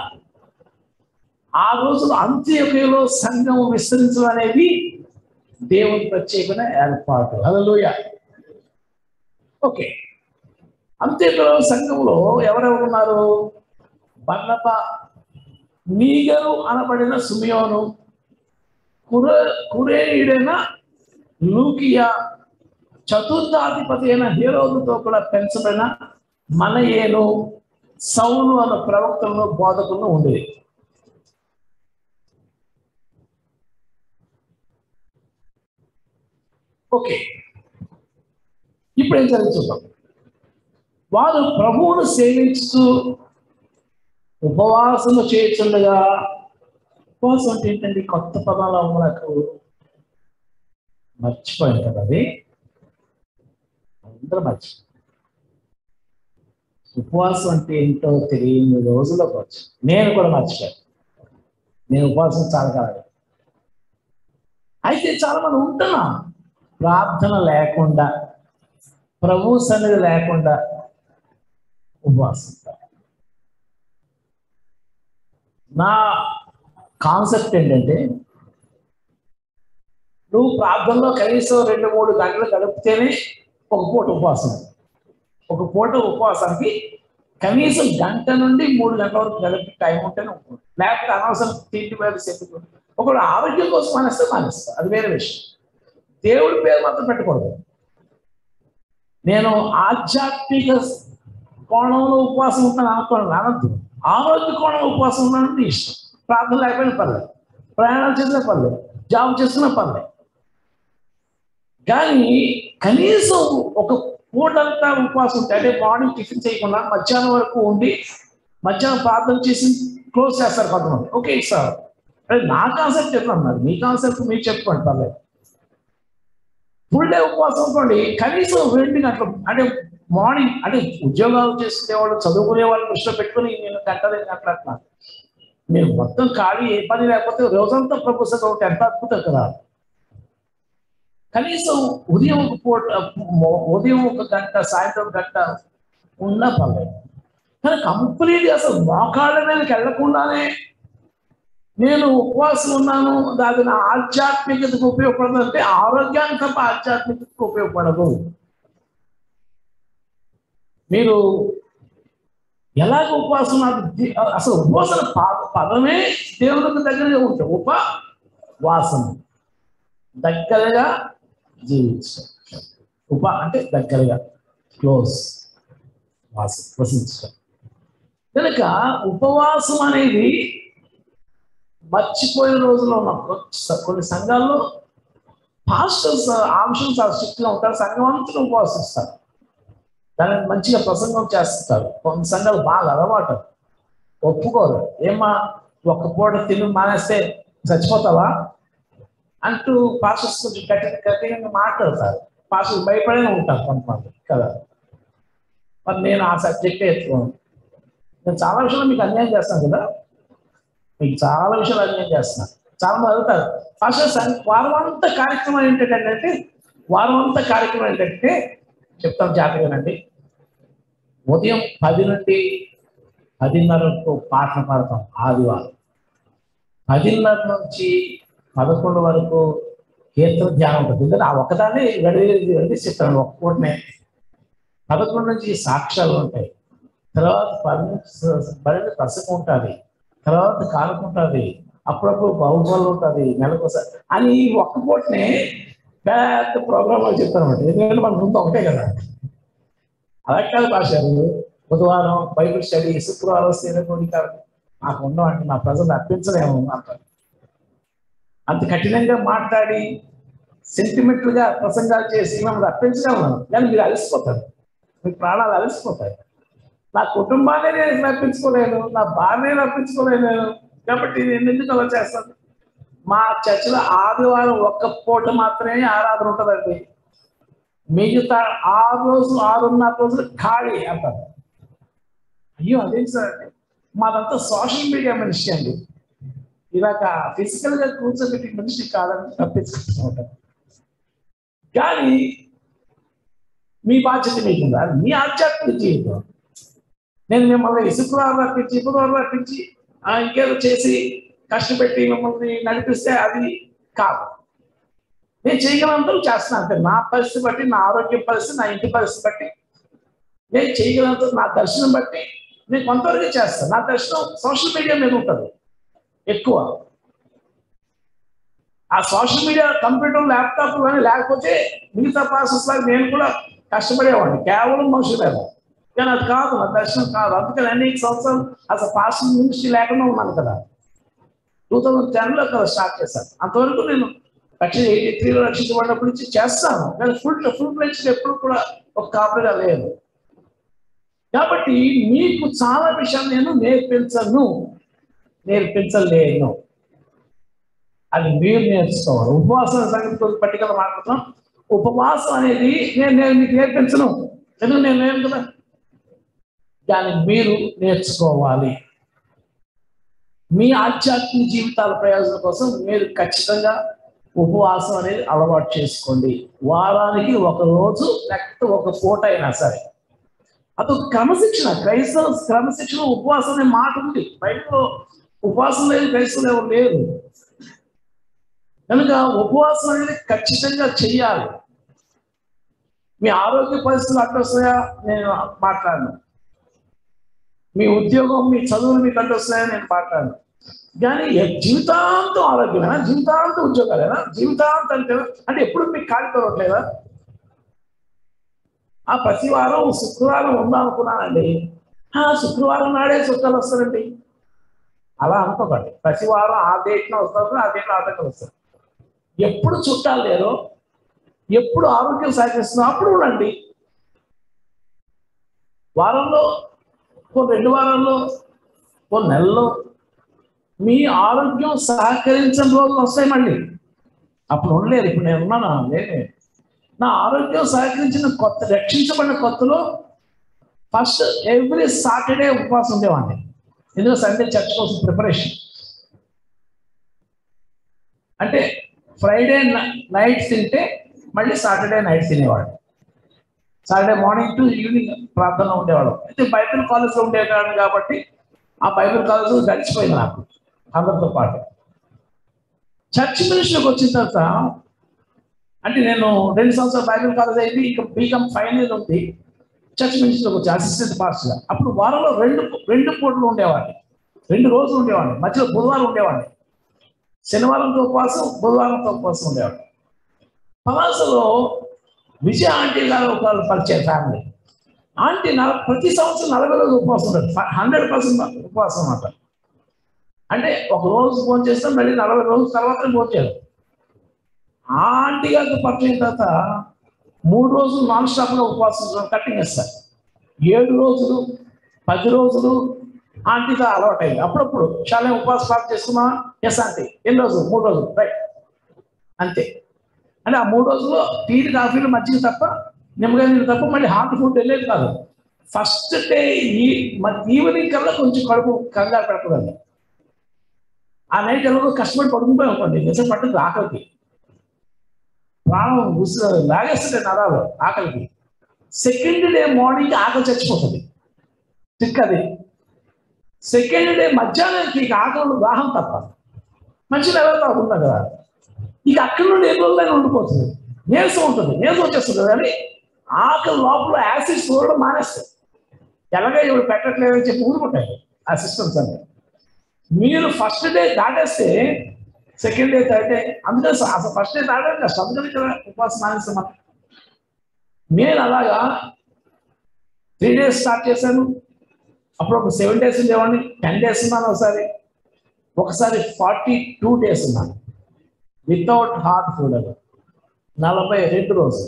ఆ రోజులు అంత్యకులో సంఘం విస్తరించడం అనేది దేవుని ప్రత్యేకమైన ఏర్పాటు హల్లెలూయా ఓకే అంత్యకులో సంఘంలో ఎవరెవరు ఉన్నారు బన్నప నీగరు అనబడిన సుమియోను కుర కురేయుడైన లూకియా చతుర్థాధిపతి అయిన హీరోలతో కూడా పెంచబడిన మనయేను సౌలు అన్న ప్రవక్తలను బోధకులను ఉండేది ఓకే ఇప్పుడు ఏం జరిగింది చూద్దాం వారు ప్రభువును సేవించుతూ ఉపవాసము చేయుచుండగా ఉపవాసం అంటే ఏంటండి కొత్త పదాలు మనకు మర్చిపోయింది కదా అది అందరూ మర్చి ఉపవాసం అంటే ఏంటో తెలియని రోజులకు వచ్చి నేను కూడా మర్చిపోయాను నేను ఉపవాసం చాలా కాదు అయితే చాలా మంది ఉంటున్నాం ప్రార్థన లేకుండా ప్రభు సన్నిధి లేకుండా ఉపవాసం ఉంటారు. నా కాన్సెప్ట్ ఏంటంటే నువ్వు ప్రార్థనలో కనీసం రెండు మూడు గంటలు గడిపితేనే ఒక పూట ఉపవాసం ఒక పూట ఉపవాసానికి కనీసం గంట నుండి మూడు గంటల వరకు గడిపి టైం ఉంటేనే ఉంటుంది లేకపోతే అనవసరం తిండి మీద చెప్పుకో ఒకడు ఆరోగ్యం కోసం మానేస్తే మానేస్తా అది వేరే విషయం దేవుడి పేరు మాత్రం పెట్టకూడదు నేను ఆధ్యాత్మిక కోణంలో ఉపవాసం ఉంటాను అనుకోను అనద్దు ఆరోగ్య కోణంలో ఉపవాసం ఉన్నానంటే ఇష్టం ప్రార్థన లేకపోయినా పర్లేదు ప్రయాణాలు చేసినా పర్లేదు జాబ్ చేస్తున్నా పర్లేదు కానీ కనీసం ఒక పూటంతా ఉపవాసం ఉంటే అంటే మార్నింగ్ టిఫిన్ చేయకుండా మధ్యాహ్నం వరకు ఉండి మధ్యాహ్నం ప్రార్థన చేసి క్లోజ్ చేస్తారు కొంతమంది ఓకే సార్ అంటే నా కాన్సెప్ట్ చెప్తాను మరి మీ కాన్సెప్ట్ మీరు చెప్పుకోండి పర్లేదు ఫుల్ డే ఉపవాసం అనుకోండి కనీసం రెండు గంటలు అంటే మార్నింగ్ అంటే ఉద్యోగాలు చేసుకునే వాళ్ళు చదువుకునే వాళ్ళు దృష్టిలో పెట్టుకుని నేను గంట రెండు గంటలు అంటున్నాను మీరు మొత్తం ఖాళీ ఏ పని లేకపోతే రోజంతా ప్రభుత్వం ఉంటే ఎంత అద్భుతం కదా కనీసం ఉదయం ఒక పూట ఉదయం ఒక గంట సాయంత్రం గంట ఉన్నా పర్లేదు కానీ కంప్లీట్ అసలు మోకాళ్ళ మీదకి వెళ్లకుండానే నేను ఉపవాసం ఉన్నాను అది నా ఆధ్యాత్మికతకు ఉపయోగపడదు అంటే ఆరోగ్యానికి తప్ప ఆధ్యాత్మికతకు ఉపయోగపడదు మీరు ఎలాగ ఉపవాసం నాకు ది- అసలు ఉపవాసన ప- పదమే దేవునికి దగ్గరగా ఉంటుంది ఉపవాసం దగ్గరగా జీవించడం ఉప అంటే దగ్గరగా క్లోజ్ వాసం వసించడం కనుక ఉపవాసం అనేది మర్చిపోయిన రోజుల్లో ఉన్నాం కొ- కొన్ని సంఘాల్లో పాస్టర్స్ ఆ విషయం చాలా స్ట్రిక్ట్గా ఉంటారు సంఘం అంతా ఉపవాసిస్తారు దానికి మంచిగా ప్రసంగం చేస్తారు కొన్ని సంఘాలు బాగా అలవాటు ఒప్పుకోరు ఏమా ఒక్క పూట తిని మానేస్తే చచ్చిపోతావా అంటూ పాస్టర్స్ కొంచెం గట్టి గట్టిగా మాట్లాడతారు పాస్టర్స్ భయపడే ఉంటారు కొంతమంది కదా మరి నేను ఆ సబ్జెక్టే ఎత్తుకోను నేను చాలా విషయాలు మీకు అన్యాయం చేస్తాను కదా మీకు చాలా విషయాలు అన్యాయం చేస్తున్నాను చాలా మంది అడుగుతారు పాస్టర్ వారం అంతా కార్యక్రమం ఏంటంటే వారం అంతా కార్యక్రమం ఏంటంటే చెప్తాను జాగ్రత్తగానండి ఉదయం పది నుండి పదిన్నరకు పాటలు పాడతాం ఆదివారం పదిన్నర నుంచి పదకొండు వరకు కీర్తన ధ్యానం ఉంటుంది ఎందుకంటే ఆ ఒకదాన్ని గడివేది వెండిస్తాను ఒక్క పూటనే పదకొండు నుంచి సాక్ష్యాలు ఉంటాయి తర్వాత పన్నెండు పన్నెండు ప్రసంగం ఉంటుంది తర్వాత కానుక ఉంటుంది అప్పుడప్పుడు బాహుబలు ఉంటుంది నెలకోసారి అని ఈ ఒక్క పూటనే పెద్ద ప్రోగ్రామ్ చెప్తాను అనమాట ఎందుకంటే మన ముందు ఒకటే కదా అలా కాదు పాశారు బుధవారం బైబిల్ స్టడీ శుక్రవారం శ్రీరకోడికారు నాకు ఉండవంటే నా ప్రజలు అర్పించలేము అంటారు అంత కఠినంగా మాట్లాడి sentimental గా ప్రసంగాలు చేసి మిమ్మల్ని అర్పించగలను కానీ మీరు అలసిపోతారు మీ ప్రాణాలు అలసిపోతాయి నా కుటుంబాన్ని నేను రప్పించుకోలేను నా భార్యని రప్పించుకోలేను కాబట్టి నేను ఎందుకు అలా చేస్తాను మా చర్చిలో ఆదివారం ఒక్క పూట మాత్రమే ఆరాధన ఉంటుందండి మిగతా ఆరు రోజులు ఆరున్నర రోజులు ఖాళీ అంటారు అయ్యో అదేంటి సార్ అంటే మాదంతా సోషల్ మీడియా మనిషి అండి ఇలాగ ఫిజికల్ గా కూర్చోబెట్టి మనిషి కాదని తప్పించుకుంటూ కానీ మీ బాధ్యత మీకుందా మీ ఆధ్యాత్మిక జీవితం నేను మిమ్మల్ని శుక్రవారం రప్పించి బుధవారం రప్పించి ఆ, ఇంకేదో చేసి కష్టపెట్టి మిమ్మల్ని నడిపిస్తే అది కాదు నేను చేయగలంతా చేస్తున్నాను అంటే నా పరిస్థితి బట్టి నా ఆరోగ్య పరిస్థితి నా ఇంటి పరిస్థితి బట్టి నేను చేయగలంత నా దర్శనం బట్టి నేను కొంతవరకు చేస్తాను నా దర్శనం సోషల్ మీడియా మీద ఉంటుంది ఎక్కువ ఆ సోషల్ మీడియా కంప్యూటర్ ల్యాప్టాప్ కానీ లేకపోతే మిగతా ప్రాసెస్ లాగా నేను కూడా కష్టపడేవాడిని కేవలం మనుషుల మీద కానీ అది కాదు నా దర్శనం కాదు అందుకని అనేక సంవత్సరాలు అసలు పాస్టర్ మినిస్ట్రీ లేకుండా ఉన్నాను కదా టూ థౌజండ్ టెన్లో కదా స్టార్ట్ చేశాను అంతవరకు నేను లక్ష ఎయిటీ త్రీలో రక్షించబడినప్పటి నుంచి చేస్తాను కానీ ఫుల్ ఫుల్ ఫ్లెక్స్ ఎప్పుడు కూడా ఒక కాపీగా లేదు కాబట్టి మీకు చాలా విషయాలు నేను నేర్పించను నేర్పించలేను అది మీరు నేర్చుకోవాలి ఉపవాసం సంగతి పట్టికలు మాట్లాడుతున్నాం ఉపవాసం అనేది నేను నేను మీకు నేర్పించను ఎందుకు నేను లేను కదా దాన్ని మీరు నేర్చుకోవాలి మీ ఆధ్యాత్మిక జీవితాల ప్రయోజనం కోసం మీరు ఖచ్చితంగా ఉపవాసం అనేది అలవాటు చేసుకోండి వారానికి ఒక రోజు లేకపోతే ఒక పూట అయినా సరే అదొక క్రమశిక్షణ క్రైస్తవ క్రమశిక్షణ ఉపవాసం అనే మాట ఉంది బయటలో ఉపవాసం లేదు క్రైస్తవులు ఎవరు లేరు కనుక ఉపవాసం అనేది ఖచ్చితంగా చెయ్యాలి మీ ఆరోగ్య పరిస్థితులు అడ్డొస్తాయా నేను మాట్లాడను మీ ఉద్యోగం మీ చదువులు మీకు అడ్డొస్తాయా నేను మాట్లాడను కానీ ఎ- జీవితాంతం ఆరోగ్యమేనా జీవితాంతం ఉద్యోగాలేనా జీవితాంతం అంటే అంటే ఎప్పుడు మీకు ఖాళీ దొరకలేదా ఆ ప్రతి వారం శుక్రవారం ఉందాం అనుకున్నానండి ఆ శుక్రవారం నాడే చుట్టాలు వస్తారండి అలా అనుకోకండి ప్రతి వారం ఆ డేట్న వస్తారు ఆ డేట్లో ఆ డేట్లో వస్తారు ఎప్పుడు చుట్టాలు లేరో ఎప్పుడు ఆరోగ్యం సహకరిస్తుందో అప్పుడు ఉండండి వారంలో కొన్ని రెండు వారాల్లో కొన్ని నెలల్లో మీ ఆరోగ్యం సహకరించని రోజులు వస్తాయి మళ్ళీ అప్పుడు ఉండలేరు ఇప్పుడు నేను ఉన్నాను లేదు నా ఆరోగ్యం సహకరించిన కొత్త రక్షించబడిన కొత్తలో ఫస్ట్ ఎవ్రీ సాటర్డే ఉపవాసం ఉండేవాడిని ఎందుకంటే సండే చర్చ్ కోసం ప్రిపరేషన్ అంటే ఫ్రైడే నైట్ తింటే మళ్ళీ సాటర్డే నైట్ తినేవాడు సాటర్డే మార్నింగ్ టు ఈవినింగ్ ప్రార్థన ఉండేవాడు అయితే బైబిల్ కాలేజ్లో ఉండేవాడు కాబట్టి ఆ బైబిల్ కాలేజ్ గడిచిపోయింది నాకు అందరితో పాటు చర్చ్ మినిస్ట్రీకి వచ్చిన తర్వాత అంటే నేను రెండు సంవత్సరాలు బైబిల్ కాలేజ్ అయింది ఇక బీకమ్ ఫైనల్ ఉంది చర్చ్ మినిస్ట్రీకి వచ్చి అసిస్టెంట్ పాస్టర్గా అప్పుడు వారంలో రెండు రెండు పూటలు ఉండేవాడిని రెండు రోజులు ఉండేవాడిని మధ్యలో బుధవారం ఉండేవాడిని శనివారంతో ఉపవాసం బుధవారంతో ఉపవాసం ఉండేవాడు పలాసలో విజయ ఆంటీ గారు ఒక పరిచయం ఫ్యామిలీ ఆంటీ నల ప్రతి సంవత్సరం నలభై రోజులు ఉపవాసం ఉంటుంది హండ్రెడ్ పర్సెంట్ ఉపవాసం అన్నమాట అంటే ఒక రోజు ఫోన్ చేస్తాం మళ్ళీ నలభై రోజుల తర్వాత ఫోన్ చేయాలి ఆ ఆంటీ గారికి పరిచయం తర్వాత మూడు రోజులు నాన్ స్టాప్గా ఉపవాసం కట్టింగ్ ఇస్తారు ఏడు రోజులు పది రోజులు ఆంటీతో అలవాటైంది అప్పుడప్పుడు చాలా ఉపవాసం స్టార్ట్ చేసుకున్నా ఎస్ ఆంటీ ఎన్ని రోజులు మూడు రోజులు రైట్ అంతే అంటే ఆ మూడు రోజుల్లో టీలు కాఫీలు మజ్జిగ తప్ప నిమ్మకాయ నీళ్ళు తప్ప మళ్ళీ హాట్ ఫుడ్ వెళ్ళేది కాదు ఫస్ట్ డే ఈ ఈవినింగ్ కల్లా కొంచెం కడుపు కంగారు పెట్టకూడదు ఆ నైట్ ఎలాగో కష్టపడి పడుకుంటే అనుకోండి నిజం పట్టుకు ఆకలికి ప్రాణం ఉసు లాగేస్తుంటే నరాలు ఆకలికి సెకండ్ డే మార్నింగ్ ఆకలి చచ్చిపోతుంది టిక్ అది సెకండ్ డే మధ్యాహ్నానికి ఇక ఆకలి దాహం తప్ప మంచిగా ఎలా తాగుతున్నా కదా ఇక అక్కడి నుండి ఎన్ని రోజులైనా ఉండిపోతుంది నీరసం ఉంటుంది నీరసం వచ్చేస్తుంది కానీ ఆకలి లోపల యాసిడ్స్ చూడడం మానేస్తాయి ఎలాగే ఇవి పెట్టట్లేదని చెప్పి ఊరుకుంటాయి ఆ సిస్టమ్స్ అన్ని మీరు ఫస్ట్ డే దాటేస్తే సెకండ్ డే థర్డ్ డే అందుకని అసలు ఫస్ట్ డే దాటడం కష్టం అందుకని ఇక్కడ ఉపవాసం మానేస్తాం మనం నేను అలాగా త్రీ డేస్ స్టార్ట్ చేశాను అప్పుడు ఒక సెవెన్ డేస్ ఉండేవాడిని టెన్ డేస్ ఉన్నాను ఒకసారి ఒకసారి ఫార్టీ టూ డేస్ ఉన్నాను వితౌట్ హార్ట్ ఫుడ్ అది నలభై రెండు రోజులు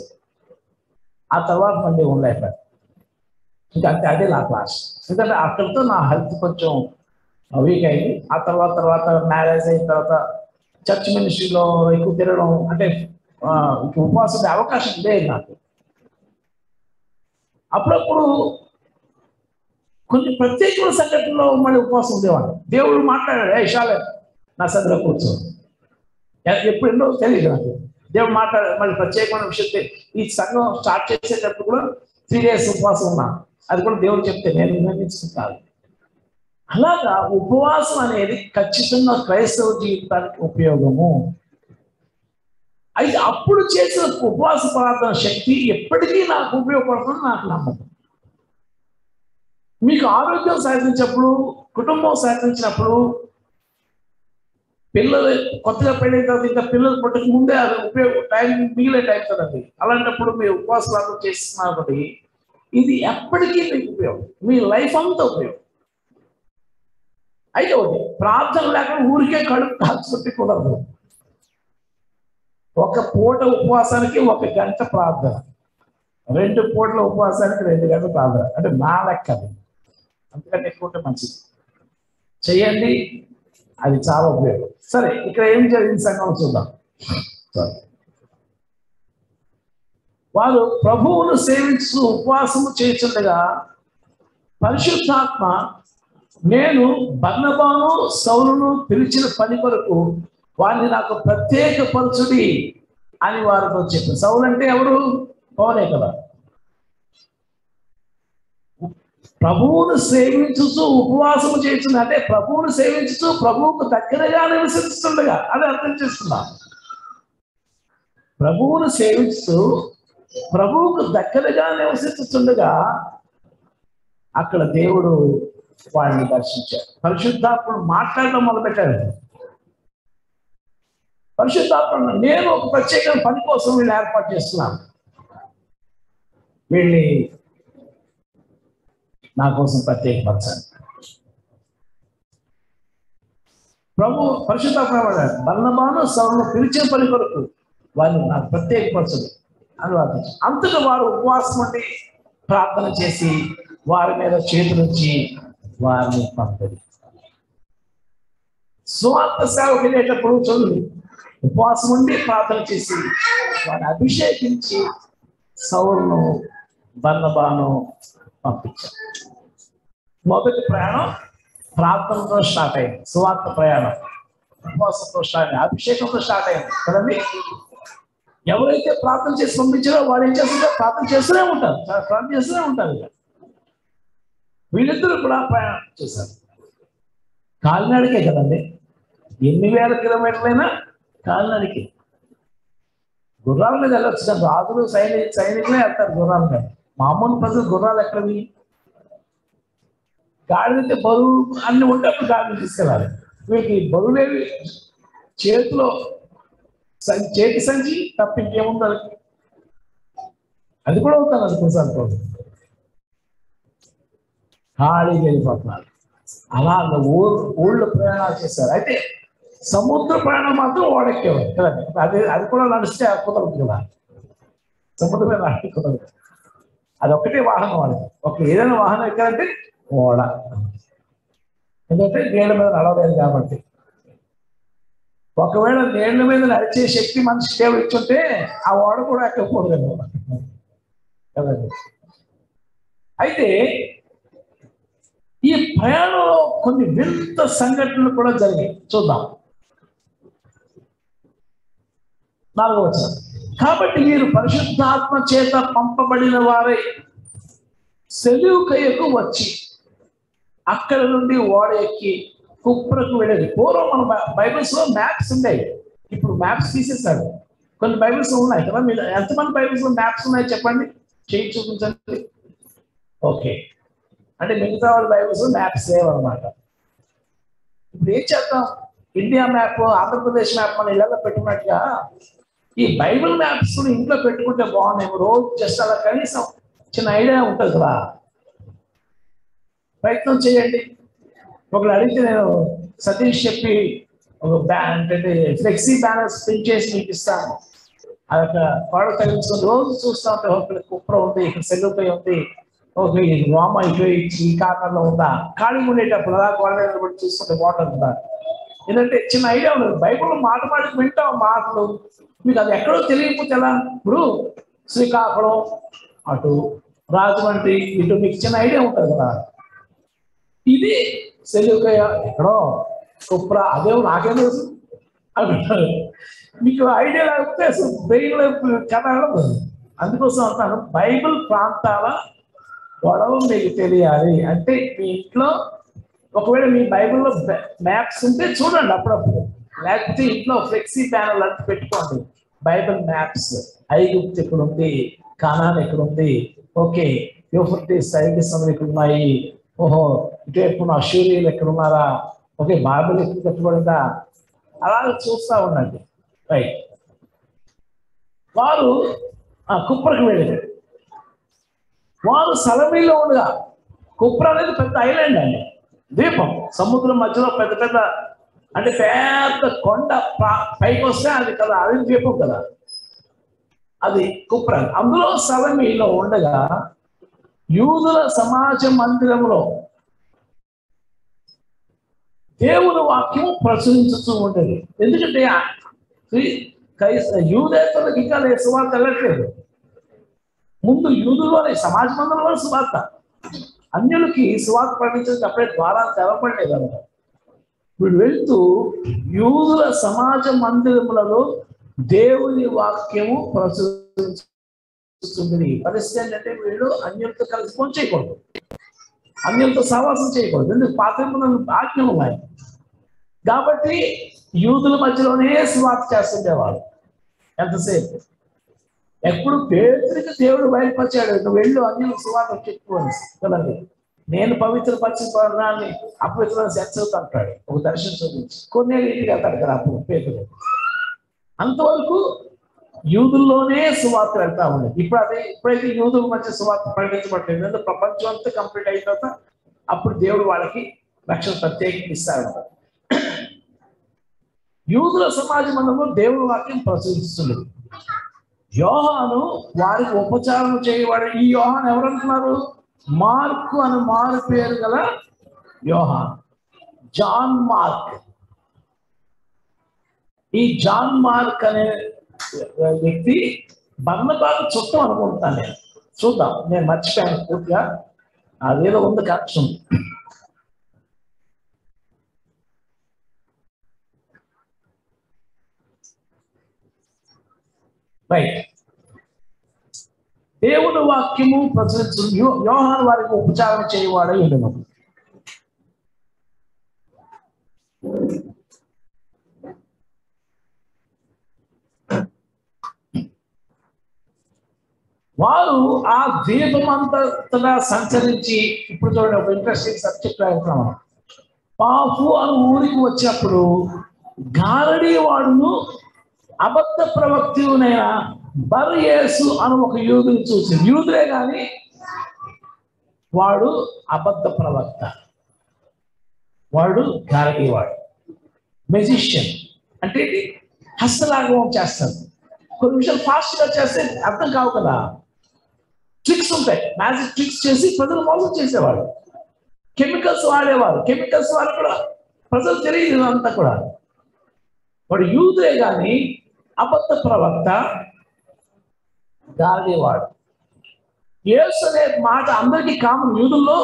ఆ తర్వాత మళ్ళీ ఉండలేకపోయాను ఇంకా అంతే అదే నా క్లాస్ ఎందుకంటే అక్కడితో నా హెల్త్ కొంచెం వీక్ అయింది ఆ తర్వాత తర్వాత మ్యారేజ్ అయిన తర్వాత చర్చ్ మినిస్ట్రీలో ఎక్కువ తిరగడం అంటే ఆ, ఇక ఉపవాసం ఉండే అవకాశం లేదు నాకు అప్పుడప్పుడు కొన్ని ప్రత్యేకమైన సంఘటనలో మళ్ళీ ఉపవాసం ఉండేవాడు దేవుడు మాట్లాడాడు ఏ షాలే నా సదిలో కూర్చో ఎ- ఎప్పుడు ఎన్నో తెలియదు నాకు దేవుడు మాట్లాడాడు మళ్ళీ ప్రత్యేకమైన విషయం తె- ఈ సంఘం స్టార్ట్ చేసేటప్పుడు కూడా త్రీ డేస్ ఉపవాసం ఉన్నా అది కూడా దేవుడు చెప్తే నేను నిర్ణయించుకుంటాను అలాగా ఉపవాసం అనేది ఖచ్చితంగా క్రైస్తవ జీవితానికి ఉపయోగము అయితే అప్పుడు చేసిన ఉపవాస ప్రార్థన శక్తి ఎప్పటికీ నాకు ఉపయోగపడుతుంది నాకు నమ్మకం మీకు ఆరోగ్యం సహకరించినప్పుడు కుటుంబం సహకరించినప్పుడు పిల్లలు కొత్తగా పెళ్ళైన తర్వాత ఇంకా పిల్లలు పుట్టక ముందే అది ఉపయోగ టైం మిగిలే టైం కదండి అలాంటప్పుడు మీరు ఉపవాస ప్రార్థన చేస్తున్నారు కాబట్టి ఇది ఎప్పటికీ మీకు ఉపయోగం మీ లైఫ్ అంతా ఉపయోగం అయితే ఒకటి ప్రార్థన లేకుండా ఊరికే కడుపు కాల్చుకుంటే కుదరదు ఒక పూట ఉపవాసానికి ఒక గంట ప్రార్థన రెండు పూటల ఉపవాసానికి రెండు గంటల ప్రార్థన అంటే నా లెక్క అది అంతకంటే ఎక్కువ ఉంటే మంచిది చేయండి అది చాలా ఉపయోగం సరే ఇక్కడ ఏం జరిగింది సంఘం చూద్దాం సరే. వారు ప్రభువును సేవించు ఉపవాసము చేస్తుండగా పరిశుద్ధాత్మ నేను బర్నబాను సౌలును పిలిచిన పని కొరకు వారిని నాకు ప్రత్యేక పరచుడి అని వారితో చెప్పారు సౌలు అంటే ఎవరు పవనే కదా ప్రభువును సేవించుతూ ఉపవాసము చేస్తుంది అంటే ప్రభువును సేవించుతూ ప్రభువుకు దగ్గరగా నివసిస్తుండగా అది అర్థం చేసుకున్నాం ప్రభువును సేవిస్తూ ప్రభువుకు దగ్గరగా నివసిస్తుండగా అక్కడ దేవుడు వాడిని దర్శించాడు పరిశుద్ధాత్ముడు మాట్లాడడం మొదలుపెట్టాడు పరిశుద్ధాత్మ నేను ఒక ప్రత్యేకమైన పని కోసం వీళ్ళు ఏర్పాటు చేస్తున్నాను వీళ్ళని నా కోసం ప్రత్యేకపరచాలి ప్రభు పరిశుద్ధాత్మ బల్లమాను సౌను పిలిచిన పని కొరకు వారిని నాకు ప్రత్యేకపరచదు అని వాదించారు అంతగా వారు ఉపవాసం ఉండి ప్రార్థన చేసి వారి మీద చేతులుంచి వారిని పంపది స్వార్థ సేవకు వెళ్ళేటప్పుడు చదువు ఉపవాసం ఉండి ప్రార్థన చేసి వారిని అభిషేకించి సౌరును బన్నబాను పంపించారు మొదటి ప్రయాణం ప్రార్థనతో స్టార్ట్ అయింది సువార్త ప్రయాణం ఉపవాసంతో స్టార్ట్ అయింది అభిషేకంతో స్టార్ట్ అయింది కదండి ఎవరైతే ప్రార్థన చేసి పంపించారో వారు ఏం చేస్తుంటారు ప్రార్థన చేస్తూనే ఉంటారు ప్రార్థన చేస్తూనే ఉంటారు ఇక వీళ్ళిద్దరూ కూడా ప్రయాణం చేశారు కాలినడికే కదండి ఎన్ని వేల కిలోమీటర్లైనా కాలినడికి గుర్రాల మీద వెళ్ళొచ్చు కదా రాజులు సైనిక సైనికులే వెళ్తారు గుర్రాల మీద మామూలు ప్రజలు గుర్రాలు ఎక్కడవి గాడిదైతే బరువు అన్ని ఉంటే అప్పుడు గాడిని తీసుకెళ్ళాలి వీళ్ళకి బరువులేవి చేతిలో సం- చేతి సంచి తప్ప ఇంకేముంది వాళ్ళకి అది కూడా అవుతాను అది కొన్నిసార్లు ఖాళీగా వెళ్ళిపోతున్నారు అలా ఊరు ఊళ్ళో ప్రయాణాలు చేశారు అయితే సముద్ర ప్రయాణం మాత్రం ఓడెక్కేవారు కదండి అది అది కూడా నడిస్తే కుదరదు కదా సముద్రం మీద నడిచి కుదరదు అది ఒకటే వాహనం వాళ్ళకి ఒక ఏదైనా వాహనం ఎక్కాలంటే ఓడ ఎందుకంటే నీళ్ళ మీద నడవలేదు కాబట్టి ఒకవేళ నీళ్ళ మీద నడిచే శక్తి మనిషి దేవుడు ఇచ్చుంటే ఆ ఓడ కూడా ఎక్కకపోదు కదా కదండి అయితే ఈ ప్రయాణంలో కొన్ని వింత సంఘటనలు కూడా జరిగాయి చూద్దాం నాలుగో వచనం కాబట్టి మీరు పరిశుద్ధాత్మ చేత పంపబడిన వారై సెలువుకయ్యకు వచ్చి అక్కడ నుండి ఓడ ఎక్కి కుప్రకు వెళ్ళేది పూర్వం మన బై- బైబిల్స్ లో మ్యాప్స్ ఉండేవి ఇప్పుడు మ్యాప్స్ తీసేశారు కొన్ని బైబిల్స్ ఉన్నాయి కదా మీరు ఎంతమంది బైబిల్స్ లో మ్యాప్స్ ఉన్నాయి చెప్పండి చేయి చూపించండి ఓకే అంటే మిగతా వాళ్ళ బైబిల్స్ మ్యాప్స్ లేవన్నమాట ఇప్పుడు ఏం చేద్దాం ఇండియా మ్యాప్ ఆంధ్రప్రదేశ్ మ్యాప్ మన ఇళ్ళలో పెట్టుకున్నట్టుగా ఈ బైబిల్ మ్యాప్స్ ఇంట్లో పెట్టుకుంటే బాగున్నాయి రోజు జస్ట్ అలా కనీసం చిన్న ఐడియా ఉంటుంది కదా ప్రయత్నం చేయండి ఒకళ్ళు అడిగితే నేను సతీష్ చెప్పి ఒక బ్యా అంటే ఫ్లెక్సీ బ్యానర్స్ ప్రింట్ చేసి మీకు ఇస్తాను అదొక గోడ తగిలించుకొని రోజు చూస్తూ ఉంటే ఇక్కడ కుప్ర ఉంది ఇక్కడ సెల్లుపై ఉంది ఓకే ఈ రోమ ఇటు ఈ కార్నర్లో ఉందా ఖాళీ ఉండేటప్పుడు అలా గోడ దగ్గర పడి చూస్తుంటే వాటర్ ఉందా ఏంటంటే చిన్న ఐడియా ఉండదు బైబిల్ మాట మాటకి వింటాం మాటలు మీకు అది ఎక్కడో తెలియకపోతే ఎలా ఇప్పుడు శ్రీకాకుళం అటు రాజమండ్రి ఇటు మీకు చిన్న ఐడియా ఉంటుంది కదా ఇది సెల్లుకయ్య ఎక్కడో కుప్ర అదే నాకేం తెలుసు అంటారు మీకు ఐడియా లేకపోతే అసలు బ్రెయిన్లో కథ అవ్వదు. అందుకోసం అంటాను బైబిల్ ప్రాంతాల గొడవ మీకు తెలియాలి అంటే మీ ఇంట్లో ఒకవేళ మీ బైబిల్లో మ్యాప్స్ ఉంటే చూడండి అప్పుడప్పుడు లేకపోతే ఇంట్లో ఫ్లెక్సీ ప్యానల్ అంటే పెట్టుకోండి బైబిల్ మ్యాప్స్ ఐగుప్తు ఎక్కడ ఉంది కానాన్ ఎక్కడ ఉంది ఓకే యూఫర్టీస్ సైకిసం ఎక్కడ ఉన్నాయి ఓహో ఇటువైపు నా షూరియలు ఎక్కడ ఉన్నారా ఓకే బాబులు ఎక్కడ కట్టుబడిందా అలాగే చూస్తూ ఉండండి రైట్ వారు ఆ కుప్పరికి వెళ్ళారు వారు సలమీలో ఉండగా కుప్ర అనేది పెద్ద ఐలాండ్ అండి ద్వీపం సముద్రం మధ్యలో పెద్ద పెద్ద అంటే పెద్ద కొండ పా- పైకి వస్తే అది కదా అది ద్వీపం కదా అది కుప్ర అందులో సలమీలో ఉండగా యూదుల సమాజ మందిరంలో దేవుని వాక్యం ప్రచురించుతూ ఉండేది ఎందుకంటే ఆ క్రీ- క్రైస్త యూదేతలకు ఇంకా లేదు సువార్త వెళ్ళట్లేదు ముందు యూదులోనే సమాజ మందిరంలో సువార్త అన్యులకి సువార్త ప్రకటించడానికి అప్పుడే ద్వారాలు తెరవబడలేదు కదా వీడు వెళ్తూ యూదుల సమాజ మందిరములలో దేవుని వాక్యము ప్రచురిస్తుంది పరిస్థితి ఏంటంటే వీళ్ళు అన్యులతో కలిసి ఫోన్ చేయకూడదు అన్యులతో సహవాసం చేయకూడదు ఎందుకు పాత్ర ఆజ్ఞలు ఉన్నాయి కాబట్టి యూదుల మధ్యలోనే సువార్త చేస్తుండేవాడు ఎంతసేపు ఎప్పుడు పేదరికి దేవుడు బయలుపరిచాడు నువ్వు వెళ్ళు అన్ని సువార్త చెప్పుకోని కదండి నేను పవిత్ర పరిచయాన్ని అపవిత్ర సెన్స్ అంటాడు ఒక దర్శనం చూపించి కొన్ని ఇంటికి వెళ్తాడు కదా అప్పుడు పేదలు అంతవరకు యూదుల్లోనే సువార్త వెళ్తా ఉంది ఇప్పుడు అదే ఇప్పుడైతే యూదుల మధ్య సువార్త ప్రకటించబడలేదు ఎందుకంటే ప్రపంచం అంతా కంప్లీట్ అయిన తర్వాత అప్పుడు దేవుడు వాళ్ళకి రక్షణ ప్రత్యేకంగా ఇస్తాడు యూదుల సమాజ మందంలో దేవుడి వాక్యం ప్రచురిస్తుంది యోహాను వారికి ఉపచారం చేయవాడు ఈ యోహాన్ ఎవరంటున్నారు మార్కు అని మారు పేరు గల యోహాన్ జాన్ మార్క్ ఈ జాన్ మార్క్ అనే వ్యక్తి బర్ణబాబు చుట్టం అనుకుంటాను నేను చూద్దాం నేను మర్చిపోయాను పూర్తిగా అదేదో ఉంది కరెక్షన్ రైట్ దేవుని వాక్యము ప్రచురించు యో- యోహాను వారికి ఉపచారం చేయవాడై ఉండను వారు ఆ ద్వీపమంతటా సంచరించి ఇప్పుడు చూడండి ఒక ఇంట్రెస్టింగ్ సబ్జెక్ట్ వెళ్తున్నాం మనం. పాపు అని ఊరికి వచ్చినప్పుడు గారడీ వాడును అబద్ధ ప్రవక్తినైన బర్యేసు అని ఒక యూదుని చూసి యూదులే కానీ వాడు అబద్ధ ప్రవక్త వాడు గారడీ వాడు మెజిషియన్ అంటే ఏంటి? హస్తలాగం చేస్తాడు కొన్ని విషయాలు ఫాస్ట్ గా చేస్తే అర్థం కావు కదా ట్రిక్స్ ఉంటాయి మ్యాజిక్ ట్రిక్స్ చేసి ప్రజలు మోసం చేసేవాడు కెమికల్స్ వాడేవారు కెమికల్స్ వాడు కూడా ప్రజలు తెలియదు ఇదంతా కూడా వాడు యూదులే కానీ అబద్ధ ప్రవక్త గాలివాడు యేసు అనే మాట అందరికీ కామన్ యూదుల్లో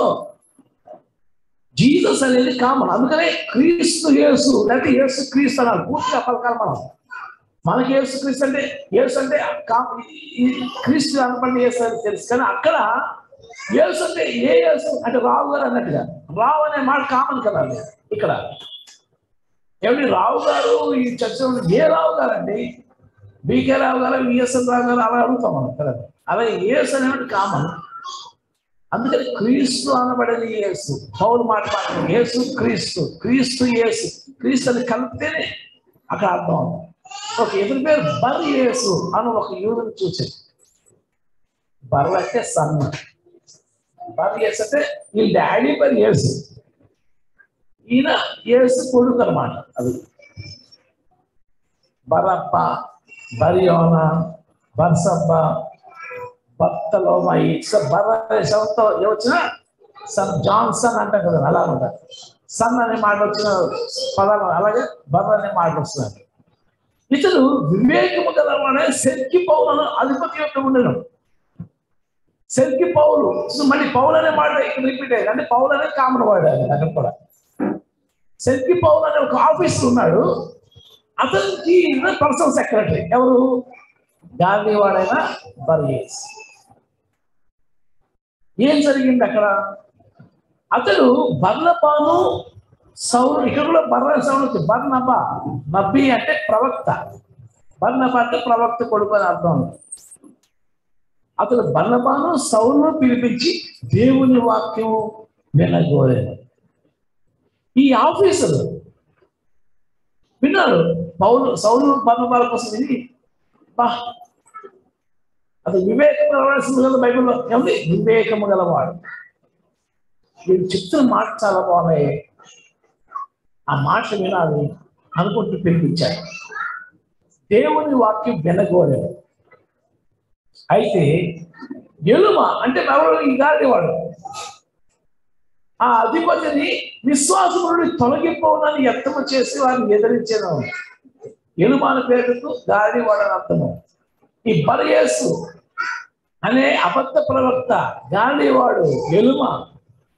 జీసస్ అనేది కామన్ అందుకనే క్రీస్తు యేసు లేకపోతే యేసు క్రీస్తు అన్నారు పూర్తిగా పలకాలి మనం మనకి యేసు క్రీస్తు అంటే యేసు అంటే కా- ఈ క్రీస్తు అనపడిన యేసు అని తెలుసు కానీ అక్కడ యేసు అంటే ఏ యేసు అంటే రావు గారు అన్నట్టుగా రావు అనే మాట కామన్ కదా అది ఇక్కడ ఏమండి రావు గారు ఈ చర్చలో ఏ రావు గారండి బీకే రావు గారు విఎస్ఎన్ రావు గారు అలా అడుగుతాం మనం కదా అలా యేసు అనేవాడు కామన్ అందుకని క్రీస్తు అనబడని యేసు పౌరు మాట మాట్లాడి యేసు క్రీస్తు క్రీస్తు యేసు క్రీస్తు అని కలిపితేనే అక్కడ అర్థం అవుతుంది ఓకే ఇతని పేరు బర్ యేసు అని ఒక యూదుని చూసింది బర్ అంటే సన్ బర్ యేసు అంటే వీళ్ళ డాడీ పేరు యేసు ఈయన యేసు కొడుకు అనమాట అది బరప్ప బరియోన బర్సబ్బ భక్తలోమయి సో బర్ర అనే శబ్దంతో వచ్చిన సన్ జాన్సన్ అంటాం కదా అలా ఉంటారు సన్ అనే మాట వచ్చిన పదాలు అలాగే బర్ర అనే మాట వస్తున్నారు ఇతడు వివేకము గలవాడే సెర్కి పౌలను అధిపతి యొక్క ఉండను సెర్కి పౌలు సో మళ్ళీ పౌలు అనే మాట ఇక్కడ రిపీట్ అయ్యింది అంటే పౌలు అనేది కామన్ వర్డ్ అది అక్కడ కూడా సెర్కి పౌలు అనే ఒక ఆఫీసర్ ఉన్నాడు అతనికి పర్సనల్ సెక్రటరీ ఎవరు గాంధీ వాడైన బర్గేస్ ఏం జరిగింది అక్కడ అతడు బర్ణపాను సౌరు ఇక్కడ కూడా బర్ర సౌరు ఉంది. బర్నబ నబ్బి అంటే ప్రవక్త బర్నబ అంటే ప్రవక్త కొడుకు అని అర్థం అతడు బర్నబాను సౌరును పిలిపించి దేవుని వాక్యం వినగోరాడు ఈ ఆఫీసర్ విన్నారు పౌలు సౌలు బర్ణబాల కోసం విని బా అది వివేకం గలవాల్సింది కదా బైబిల్లో ఏమంది వివేకము గలవాడు వీడు చెప్తున్న మాట చాలా బాగున్నాయి ఆ మాట వినాలి అనుకుంటూ పిలిపించాడు దేవుని వాక్యం వినగోలేదు అయితే ఎలుమ అంటే ఎవరు ఈ గాడివాడు ఆ అధిపతిని విశ్వాసముడి తొలగిపోవడాన్ని ఎత్తము చేసి వారిని ఎదిరించను ఎలుమాన పేరుకు గాడివాడని అర్థము ఈ బరయేసు అనే అబద్ధ ప్రవక్త గాడివాడు ఎలుమ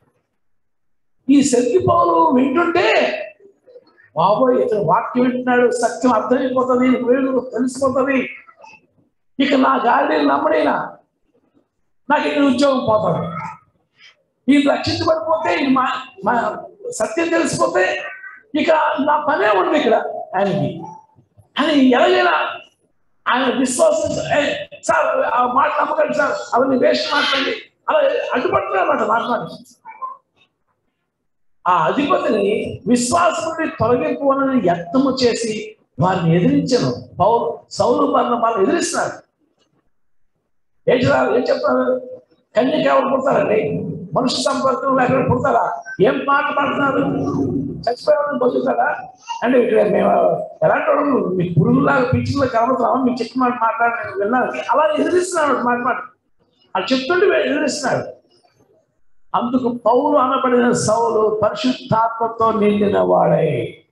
ఈ సెల్కి పౌలు వింటుంటే బాబోయ్ ఇతను వాక్యం వింటున్నాడు సత్యం అర్థమైపోతుంది వేలు తెలిసిపోతుంది ఇక నా గాలి నమ్మడేనా నాకు ఇక్కడ ఉద్యోగం పోతాడు ఈ రక్షించబడిపోతే ఈ మా మా సత్యం తెలిసిపోతే ఇక నా పనే ఉంది ఇక్కడ ఆయనకి అని ఎలాగైనా ఆయన విశ్వాసం ఏ, సార్ ఆ మాట నమ్మకండి సార్ అవన్నీ వేస్ట్ మాట్లాడి అలా అడ్డుపడుతున్నారన్నమాట మాట్లాడి ఆ అధిపతిని విశ్వాసం నుండి తొలగింపు అని యత్నము చేసి వారిని ఎదిరించను పౌరు సౌలు పర్ణ వాళ్ళు ఎదిరిస్తున్నారు ఏం చేయాలి ఏం చెప్తారు కన్యక ఎవరు పుడతారండి మనుషు సంపర్కం లేకుండా పుడతారా ఏం మాట పడుతున్నారు చచ్చిపోయేవాళ్ళని బతుకుతారా అంటే ఇక్కడ మేము ఎలాంటి వాళ్ళు మీ పురుగులాగా పిచ్చులా కనబడుతున్నాం మీకు చెప్పిన మాట మాట్లాడి నేను విన్నాను అలా ఎదిరిస్తున్నాడు మాట మాట అది చెప్తుంటే వీడు ఎదిరిస్తున్నాడు అందుకు పౌలు అనబడిన సౌలు పరిశుద్ధాత్మతో నిండిన వాడై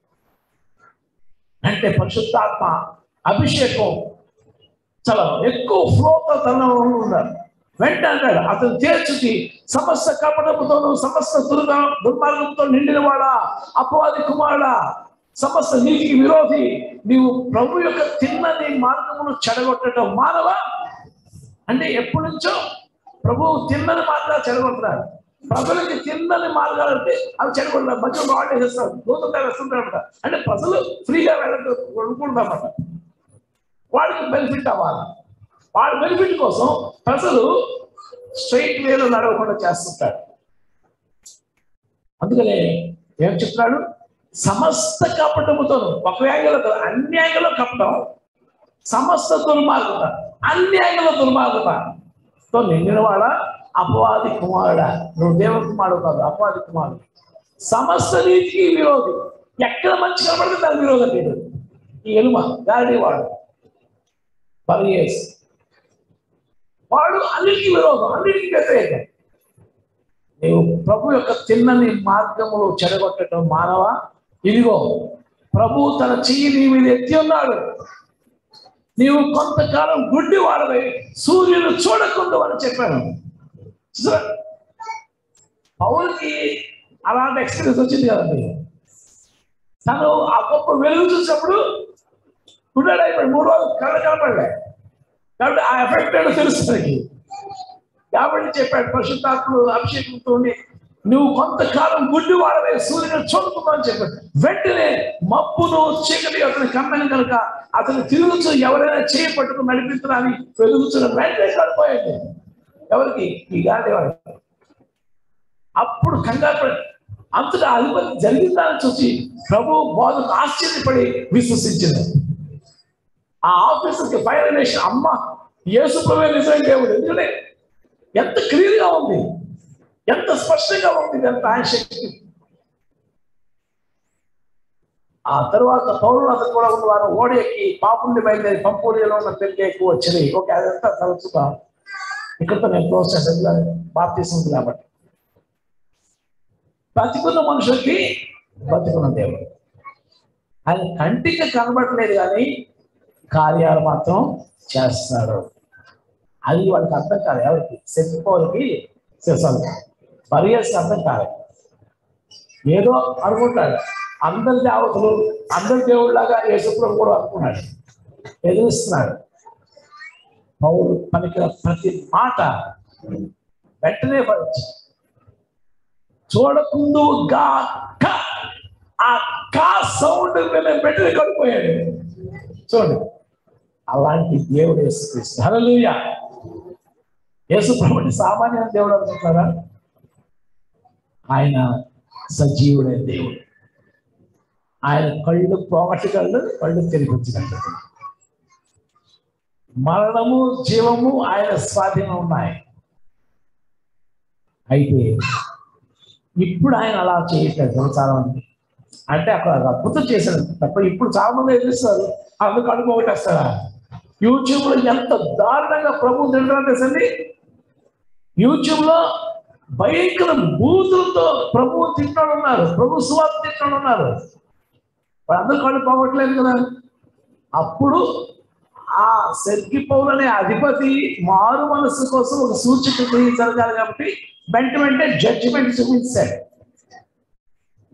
అంటే పరిశుద్ధాత్మ అభిషేకం చాలా ఎక్కువ ఫ్లోతో తనలో ఉన్నారు వెంట అంటాడు అతను తీర్చుకి సమస్త కపటముతోను సమస్త దుర్గ దుర్మార్గంతో నిండిన వాడా అపవాది కుమారుడా సమస్త నీతికి విరోధి నీవు ప్రభు యొక్క తిన్నని మార్గమును చెడగొట్టడం మానవ అంటే ఎప్పటి నుంచో ప్రభు తిన్నని మార్గాలు చెడగొడుతున్నారు ప్రజలకి తిన్నని మార్గాలు అంటే అవి చెడగొట్టారు మధ్యలో వాళ్ళు వేసేస్తారు దూతంగా వేస్తుంటారన్నమాట అంటే ప్రజలు ఫ్రీగా వెళ్ళడం అనుకుంటామన్నమాట వాడికి బెనిఫిట్ అవ్వాలి వాడి బెనిఫిట్ కోసం ప్రజలు స్ట్రైట్ వేలో నడవకుండా చేస్తుంటారు అందుకనే ఏం చెప్తున్నాడు సమస్త కపటముతో ఒక యాంగిలో అన్ని యాంగిలో కపటం సమస్త దుర్మార్గత అన్ని యాంగిలో దుర్మార్గతతో నిండినవాడా అపవాది కుమారుడా నువ్వు దేవ కుమారుడు కాదు అపవాది కుమారుడు సమస్త నీతికి విరోధి ఎక్కడ మంచి కనబడితే దాని విరోధం లేదు ఈ ఎలుమ గాడి వాడు బలియేస్ వాడు అన్నిటికీ విరోధం అన్నిటికీ వ్యతిరేకం నీవు ప్రభు యొక్క తిన్నని మార్గములు చెడగొట్టడం మానవ ఇదిగో ప్రభు తన చెయ్యి నీ మీద ఎత్తి ఉన్నాడు నీవు కొంతకాలం గుడ్డి వాడవై సూర్యుడు చూడకుండా అని చెప్పాను చూసారా? పౌరుకి అలాంటి ఎక్స్పీరియన్స్ వచ్చింది కదండి తను ఆ గొప్ప వెలుగు చూసినప్పుడు గుడ్డాడు అయిపోయి మూడు రోజులు కళ్ళ కనపడలే కాబట్టి ఆ ఎఫెక్ట్ ఏంటో తెలుస్తుంది కాబట్టి చెప్పాడు పరిశుద్ధాత్ముడు అభిషేకంతో ఉండి నువ్వు కొంతకాలం గుడ్డి వాడవే సూర్యుని చూడకుందని చెప్పాడు వెంటనే మబ్బును చీకటి అతని కమ్మని కనుక అతను తిరుగుతూ ఎవరైనా చేయి పట్టుకుని నడిపించడాన్ని వెలుగుతున్న వెంటనే పడిపోయింది ఎవరికి ఈ గాడి వాడికి అప్పుడు కంగారు పడి అంతటా అధిపతి జరిగిందని చూసి ప్రభు బోధకు ఆశ్చర్యపడి విశ్వసించింది ఆ ఆఫీసర్కి ఫైర్ అనేషన్ అమ్మ యేసు ప్రభు నిజమైన దేవుడు ఎందుకంటే ఎంత క్లియర్గా ఉంది ఎంత స్పష్టంగా ఉంది ఎంత ఆయన శక్తి ఆ తర్వాత పౌరులంతా కూడా ఉన్నవారు ఓడ ఎక్కి పాపుల్ని బయలుదేరి పంపూరిలో ఉన్న పెళ్లి ఎక్కువ వచ్చినాయి ఓకే అదంతా తరచుగా ఇక్కడతో నేను క్లోజ్ చేసేది బాప్తీస్తుంది కాబట్టి బతికున్న మనుషులకి బతికున్న దేవుడు ఆయన కంటికి కనబడలేదు కానీ కార్యాలు మాత్రం చేస్తాడు అది వాళ్ళకి అర్థం కాదు ఎవరికి శక్తిపోలకి శిశాలు పరిగెత్తి అర్థం కాదు ఏదో అనుకుంటాడు అందరి దేవతలు అందరి దేవుళ్ళలాగా యేసుప్రభు కూడా అనుకున్నాడు ఎదురిస్తున్నాడు పౌరు పలికిన ప్రతి మాట వెంటనే పలిచి చూడకుందు గా క ఆ కా సౌండ్ వినే వెంటనే కడిపోయాడు చూడండి అలాంటి దేవుడు యేసుక్రీస్తు హల్లెలూయా యేసు ప్రభుని సామాన్య దేవుడు అనుకుంటారా ఆయన సజీవుడైన దేవుడు ఆయన కళ్ళు పోగొట్టి కళ్ళు కళ్ళు తెరిపించినట్టు మరణము జీవము ఆయన స్వాధీనం ఉన్నాయి అయితే ఇప్పుడు ఆయన అలా చేయట్లేదు చాలా మంది అంటే అక్కడ అద్భుతం చేశాడు తప్ప ఇప్పుడు చాలా మంది ఎదురుస్తారు అందుకు అడుగు ఒకటేస్తారా యూట్యూబ్ లో ఎంత దారుణంగా ప్రభు తింటారో తెలుసండి యూట్యూబ్ లో భయంకర బూతులతో ప్రభు తింటాడు ఉన్నారు ప్రభు సువార్త తింటాడు ఉన్నారు వాళ్ళందరూ కళ్ళు పోగొట్టలేదు కదా అప్పుడు ఆ సెర్గి పౌలు అనే అధిపతి మారు మనస్సు కోసం ఒక సూచిక క్రియ జరగాలి కాబట్టి వెంట వెంటనే జడ్జిమెంట్ చూపించాడు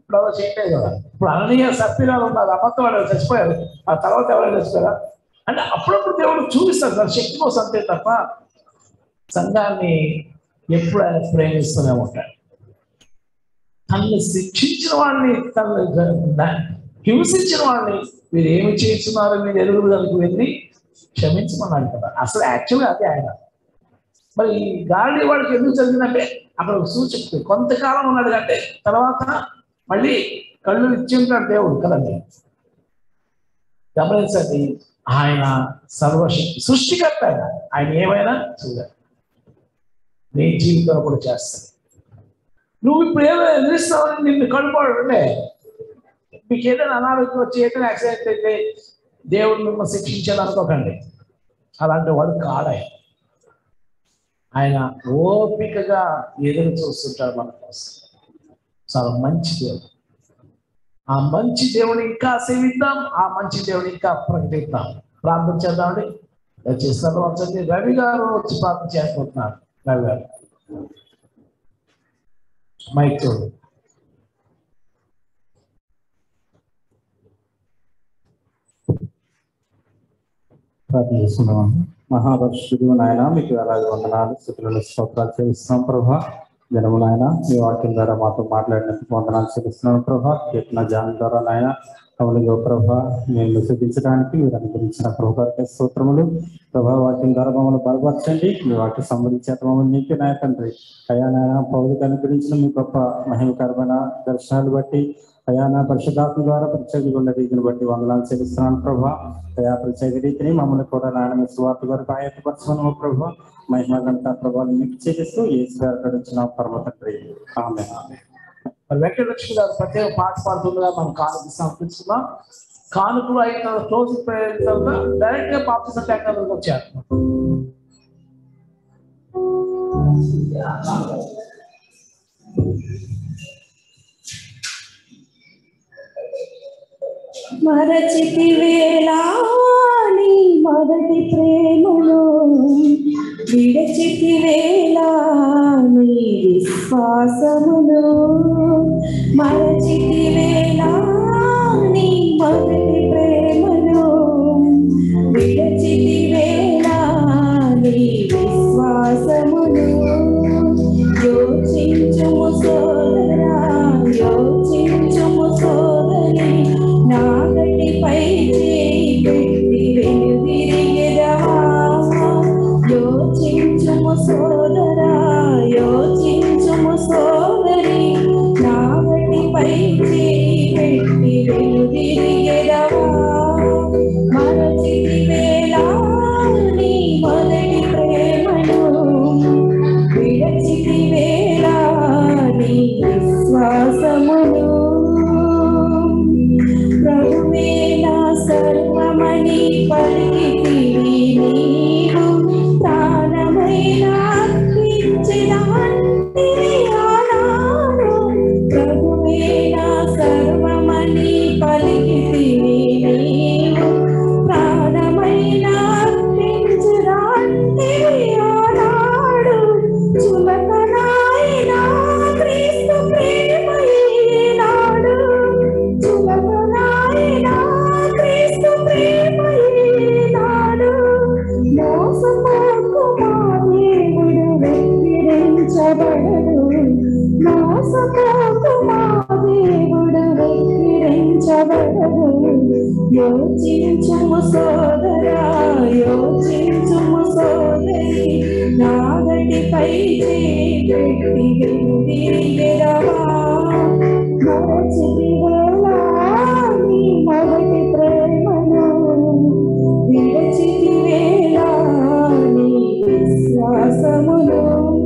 ఇప్పుడు అలా చేయలేదు కదా ఇప్పుడు అననీయ సత్యనాలు ఉన్నారు అబద్ధం వాళ్ళు చచ్చిపోయారు ఆ తర్వాత ఎవరైనా చచ్చిపోయారా అంటే అప్పుడప్పుడు దేవుడు చూపిస్తాడు సార్ శక్తి కోసం అంతే తప్ప సంఘాన్ని ఎప్పుడు ఆయన ప్రేమిస్తూనే ఉంటాడు తనని శిక్షించిన వాడిని తన హింసించిన వాడిని మీరు ఏమి చేస్తున్నారు మీరు ఎరుగురు దానికి వెళ్ళి క్షమించమన్నాడు కదా అసలు యాక్చువల్గా అదే ఆయన మరి ఈ గాలి వాడికి ఎందుకు జరిగిందంటే అక్కడ ఒక సూచక కొంతకాలం ఉన్నాడు అంటే తర్వాత మళ్ళీ కళ్ళు ఇచ్చి ఉంటాడు దేవుడు కదండి గమనించండి ఆయన సర్వశక్తి సృష్టికర్త ఆయన ఆయన ఏమైనా చూడాలి నీ జీవితంలో కూడా చేస్తాడు నువ్వు ఇప్పుడు ఏదో ఎదిరిస్తావని నిన్ను కడుపాడుండే మీకు ఏదైనా అనారోగ్యం వచ్చి ఏదైనా యాక్సిడెంట్ అయితే దేవుడు మిమ్మల్ని శిక్షించాలి అనుకోకండి అలాంటి వాడు కాడాయి ఆయన ఓపికగా ఎదురు చూస్తుంటాడు మన కోసం చాలా మంచి దేవుడు ఆ మంచి దేవుని ఇంకా సేవిద్దాం ఆ మంచి దేవుని ఇంకా ప్రకటిద్దాం ప్రార్థన చేద్దామండి దయచేసి వచ్చండి రవి గారు వచ్చి ప్రార్థన చేయకపోతున్నారు రవి గారు మైక్ చూడు ప్రార్థిస్తున్నాం మహాపరుషుడు నాయన మీకు అలాగే వందనాలు స్థితులను స్తోత్రాలు చేస్తున్నాం ప్రభా జనము నాయన మీ వాక్యం ద్వారా మాతో మాట్లాడినందుకు వందనాలు చెల్లిస్తున్నాను ప్రభా చెప్పిన జాన్ ద్వారా నాయన అవునుగో ప్రభా మేము విసర్జించడానికి మీరు అనుగ్రహించిన ప్రభావిత స్తోత్రములు ప్రభా వాక్యం ద్వారా మమ్మల్ని బలపరచండి మీ వాక్య సంబంధించిన మమ్మల్ని నీకే నాయ తండ్రి అయా నాయన పౌరులకు అనుగ్రహించిన మీ గొప్ప మహిమకరమైన దర్శనాలు బట్టి అయా నా పరిశుద్ధాత్మ ద్వారా ప్రత్యేకంగా ఉన్న రీతిని బట్టి వందనాలు చెల్లిస్తున్నాను ప్రభా అయా ప్రత్యేక రీతిని మమ్మల్ని కూడా నాయన స్వార్థ వరకు ఆయత్తపరచమను ప్రభా మహిమ గంట ప్రభావం మీకు చెల్లిస్తూ ఏసు గారు అక్కడ వచ్చిన పరమ తండ్రి ఆమె మరి వెంకటలక్ష్మి గారు ప్రత్యేక పాట పాడుతుండగా మనం కానుక సమర్పిస్తున్నాం కానుకలు అయిన తర్వాత క్లోజ్ తర్వాత డైరెక్ట్ గా బాప్తిజం ట్యాంకర్ వచ్చారు మరచితి వేళాని మొదటి ప్రేమను విడచితి వేళాని విశ్వాసమును మరచితి వేళాని మొదటి ప్రేమను విడచితి వేళాని విశ్వాసమును యోచించుము సోదరా యోచించుము సోదరి నాగటిపై చేయి పెట్టి వెనుదిరిగెదవా యోచించుము సోదరా యోచించుము సోదరి నాగటిపై చేయి పెట్టి వెనుదిరిగెదవా మరచితి వేళ నీ మొదటి ప్రేమను విడచితి వేళ నీ విశ్వాసమును ప్రభువే నా సర్వమని పలికితివి నీవు ప్రాణమైన అర్పించినవంటివి ఆనాడు ప్రభువే నా సర్వమని పలికితివి నీవు ప్రాణమైన అర్పించినవంటివి ఆనాడు చులకనాయన క్రీస్తు ప్రేమ ఈనాడు చులకనాయన క్రీస్తు ప్రేమ ఈనాడు మోసపోకు మా దేవుడు వెక్కిరించబడడు మోసపోకు మా దేవుడు వెక్కిరించబడడు యోచించుము సోదరా యోచించుము సోదరి నాగటిపై చేపెట్టి వెనుదిరిగెదవా మరచితి వేళ నీ మొదటి ప్రేమను విరచితి వేళ నీ విశ్వాసమును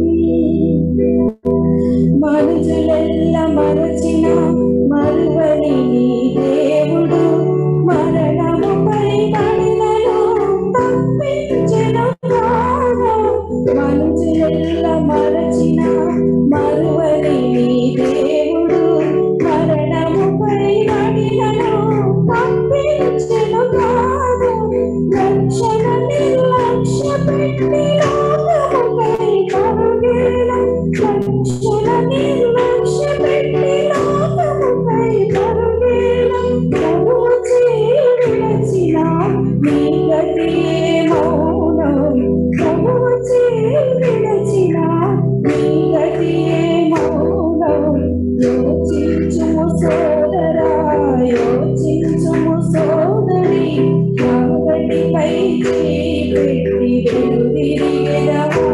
మనుషులెల్ల మరచిన మరువని నీ దేవుడు మరణముపై పడినను తప్పించెను కాగా మనుషులెల్ల మరచిన మరువని నీ దేవుడు మరణముపై వేళ ప్రభువుచే విడచిన నీ గతియే మౌనం ప్రభువుచే విడచిన నీ గతియే మౌనం యోచించుము సోదరా యోచించుము సోదరి అంగడిపై చేపెట్టి వెనుదిరిగెదవా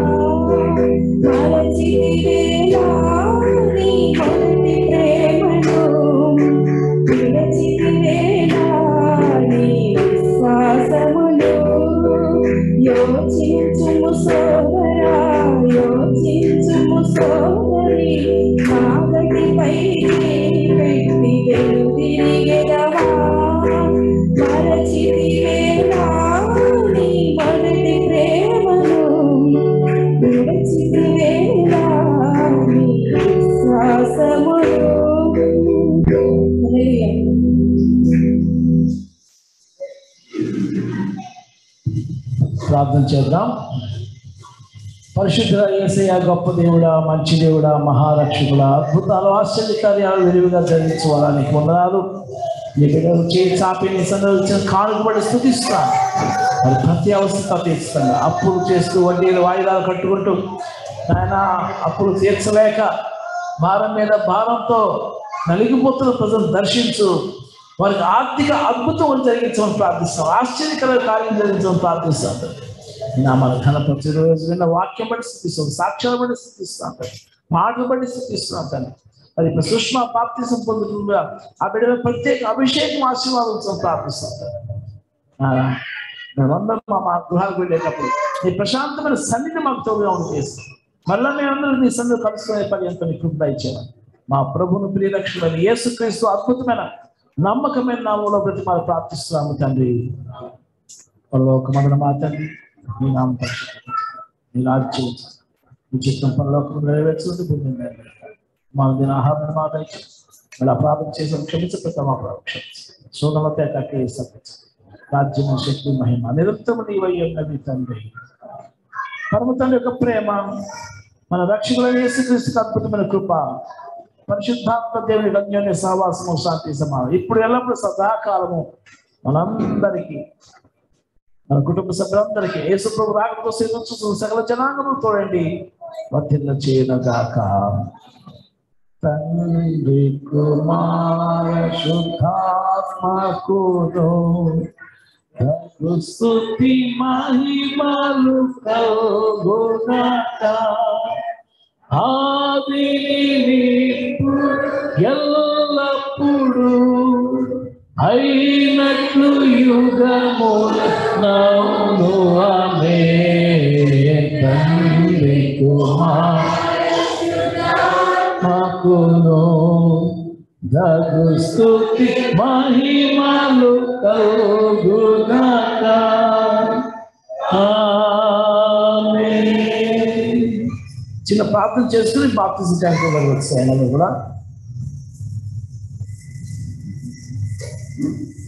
మరచితివేలా నీ మొదటి ప్రేమను విడచితివేలా నీ విశ్వాసమును యోచించుము సోదరా యోచించుము సోదరి మాగటిపై పెట్టి వెనుదిరిగెదవా మరచితివేలా నీ మొదటి ప్రేమను విడచితివేలా నీ విశ్వాసమును హల్లెలూయా ప్రార్థన చేద్దాం పరిశుద్ధ ఏసయ్య గొప్ప దేవుడా మంచి దేవుడా మహారక్షకుడా అద్భుతాలు ఆశ్చర్య కార్యాలు విరివిగా జరిగించుకోవడానికి వందనాలు నీ బిడ్డలు చేయి చాపి నీ సన్నిధిలో ఇచ్చిన కానుకబడి స్థుతిస్తాను మరి ప్రతి అవస్థ తీరుస్తాను అప్పులు చేస్తూ వడ్డీలు వాయిదాలు కట్టుకుంటూ ఆయన అప్పులు తీర్చలేక భారం మీద భారంతో నలిగిపోతున్న ప్రజలు దర్శించు వారికి ఆర్థిక అద్భుతం జరిగించమని ప్రార్థిస్తాం ఆశ్చర్యకర కార్యం జరిగించమని ప్రార్థిస్తాం నా మన ఘనపరిచే రోజు విన్న వాక్యం బట్టి స్థితిస్తాం సాక్ష్యాలు బట్టి స్థితిస్తాం మాటలు బట్టి స్థితిస్తున్నాం తండ్రి మరి ఇప్పుడు సుష్మా బాప్తిసం పొందుతుందా ఆ బిడ్డ ప్రత్యేక అభిషేకం ఆశీర్వాదం ప్రార్థిస్తాం మేమందరం మా మా గృహాలకు వెళ్ళేటప్పుడు నీ ప్రశాంతమైన సన్నిధి మాకు తోడుగా ఉండి చేస్తాం మళ్ళీ మేమందరం నీ సన్నిధి కలుసుకునే పర్యంతం నీ కృప ఇచ్చాను మా ప్రభును ప్రియరక్షమైన యేసుక్రీస్తు అద్భుతమైన నమ్మకమైన నామంలో ప్రతి మనం ప్రార్థిస్తున్నాము తండ్రి పరలోకమందున మా తండ్రి నీ నామం పరిశుద్ధం నీ రాజ్యం నీ చిత్తం పరలోకం నెరవేర్చుకుంటూ భూమి మీద నెరవేరాలి. మా దిన ఆహారం మాట ఇచ్చి అలా ప్రార్థన చేసి క్షమించకపోతే మా ప్రభు క్షమించు సోదమతే కక్కే సత్య రాజ్యము శక్తి మహిమ నిరంతరం నీవై ఉన్నది తండ్రి పరమ తండ్రి యొక్క ప్రేమ మన రక్షకుల యేసుక్రీస్తుకి అద్భుతమైన కృప పరిశుద్ధాత్మ దేవుని అన్యోన్య సహవాసము శాంతి సమానం ఇప్పుడు ఎల్లప్పుడూ సదాకాలము మనందరికీ మన కుటుంబ సభ్యులందరికీ యేసు ప్రభు రాకతో సేవించు సకల జనాంగము తోడండి వర్తిల్ల చేయనగాక తండ్రి కుమార శుద్ధాత్మకుడు ప్రభు స్తుతి మహిమలు కలుగునట ఆదినిప్పుడు ఎల్లప్పుడు అయినట్లు యుగముల నౌను ఆమె తండ్రి కుమారును దగు స్తుతి మహిమలు కలుగునట ఆమేన్. చిన్న ప్రార్థన చేసుకుని బాప్తిజం ట్యాంక్ వచ్చాయి మనం కూడా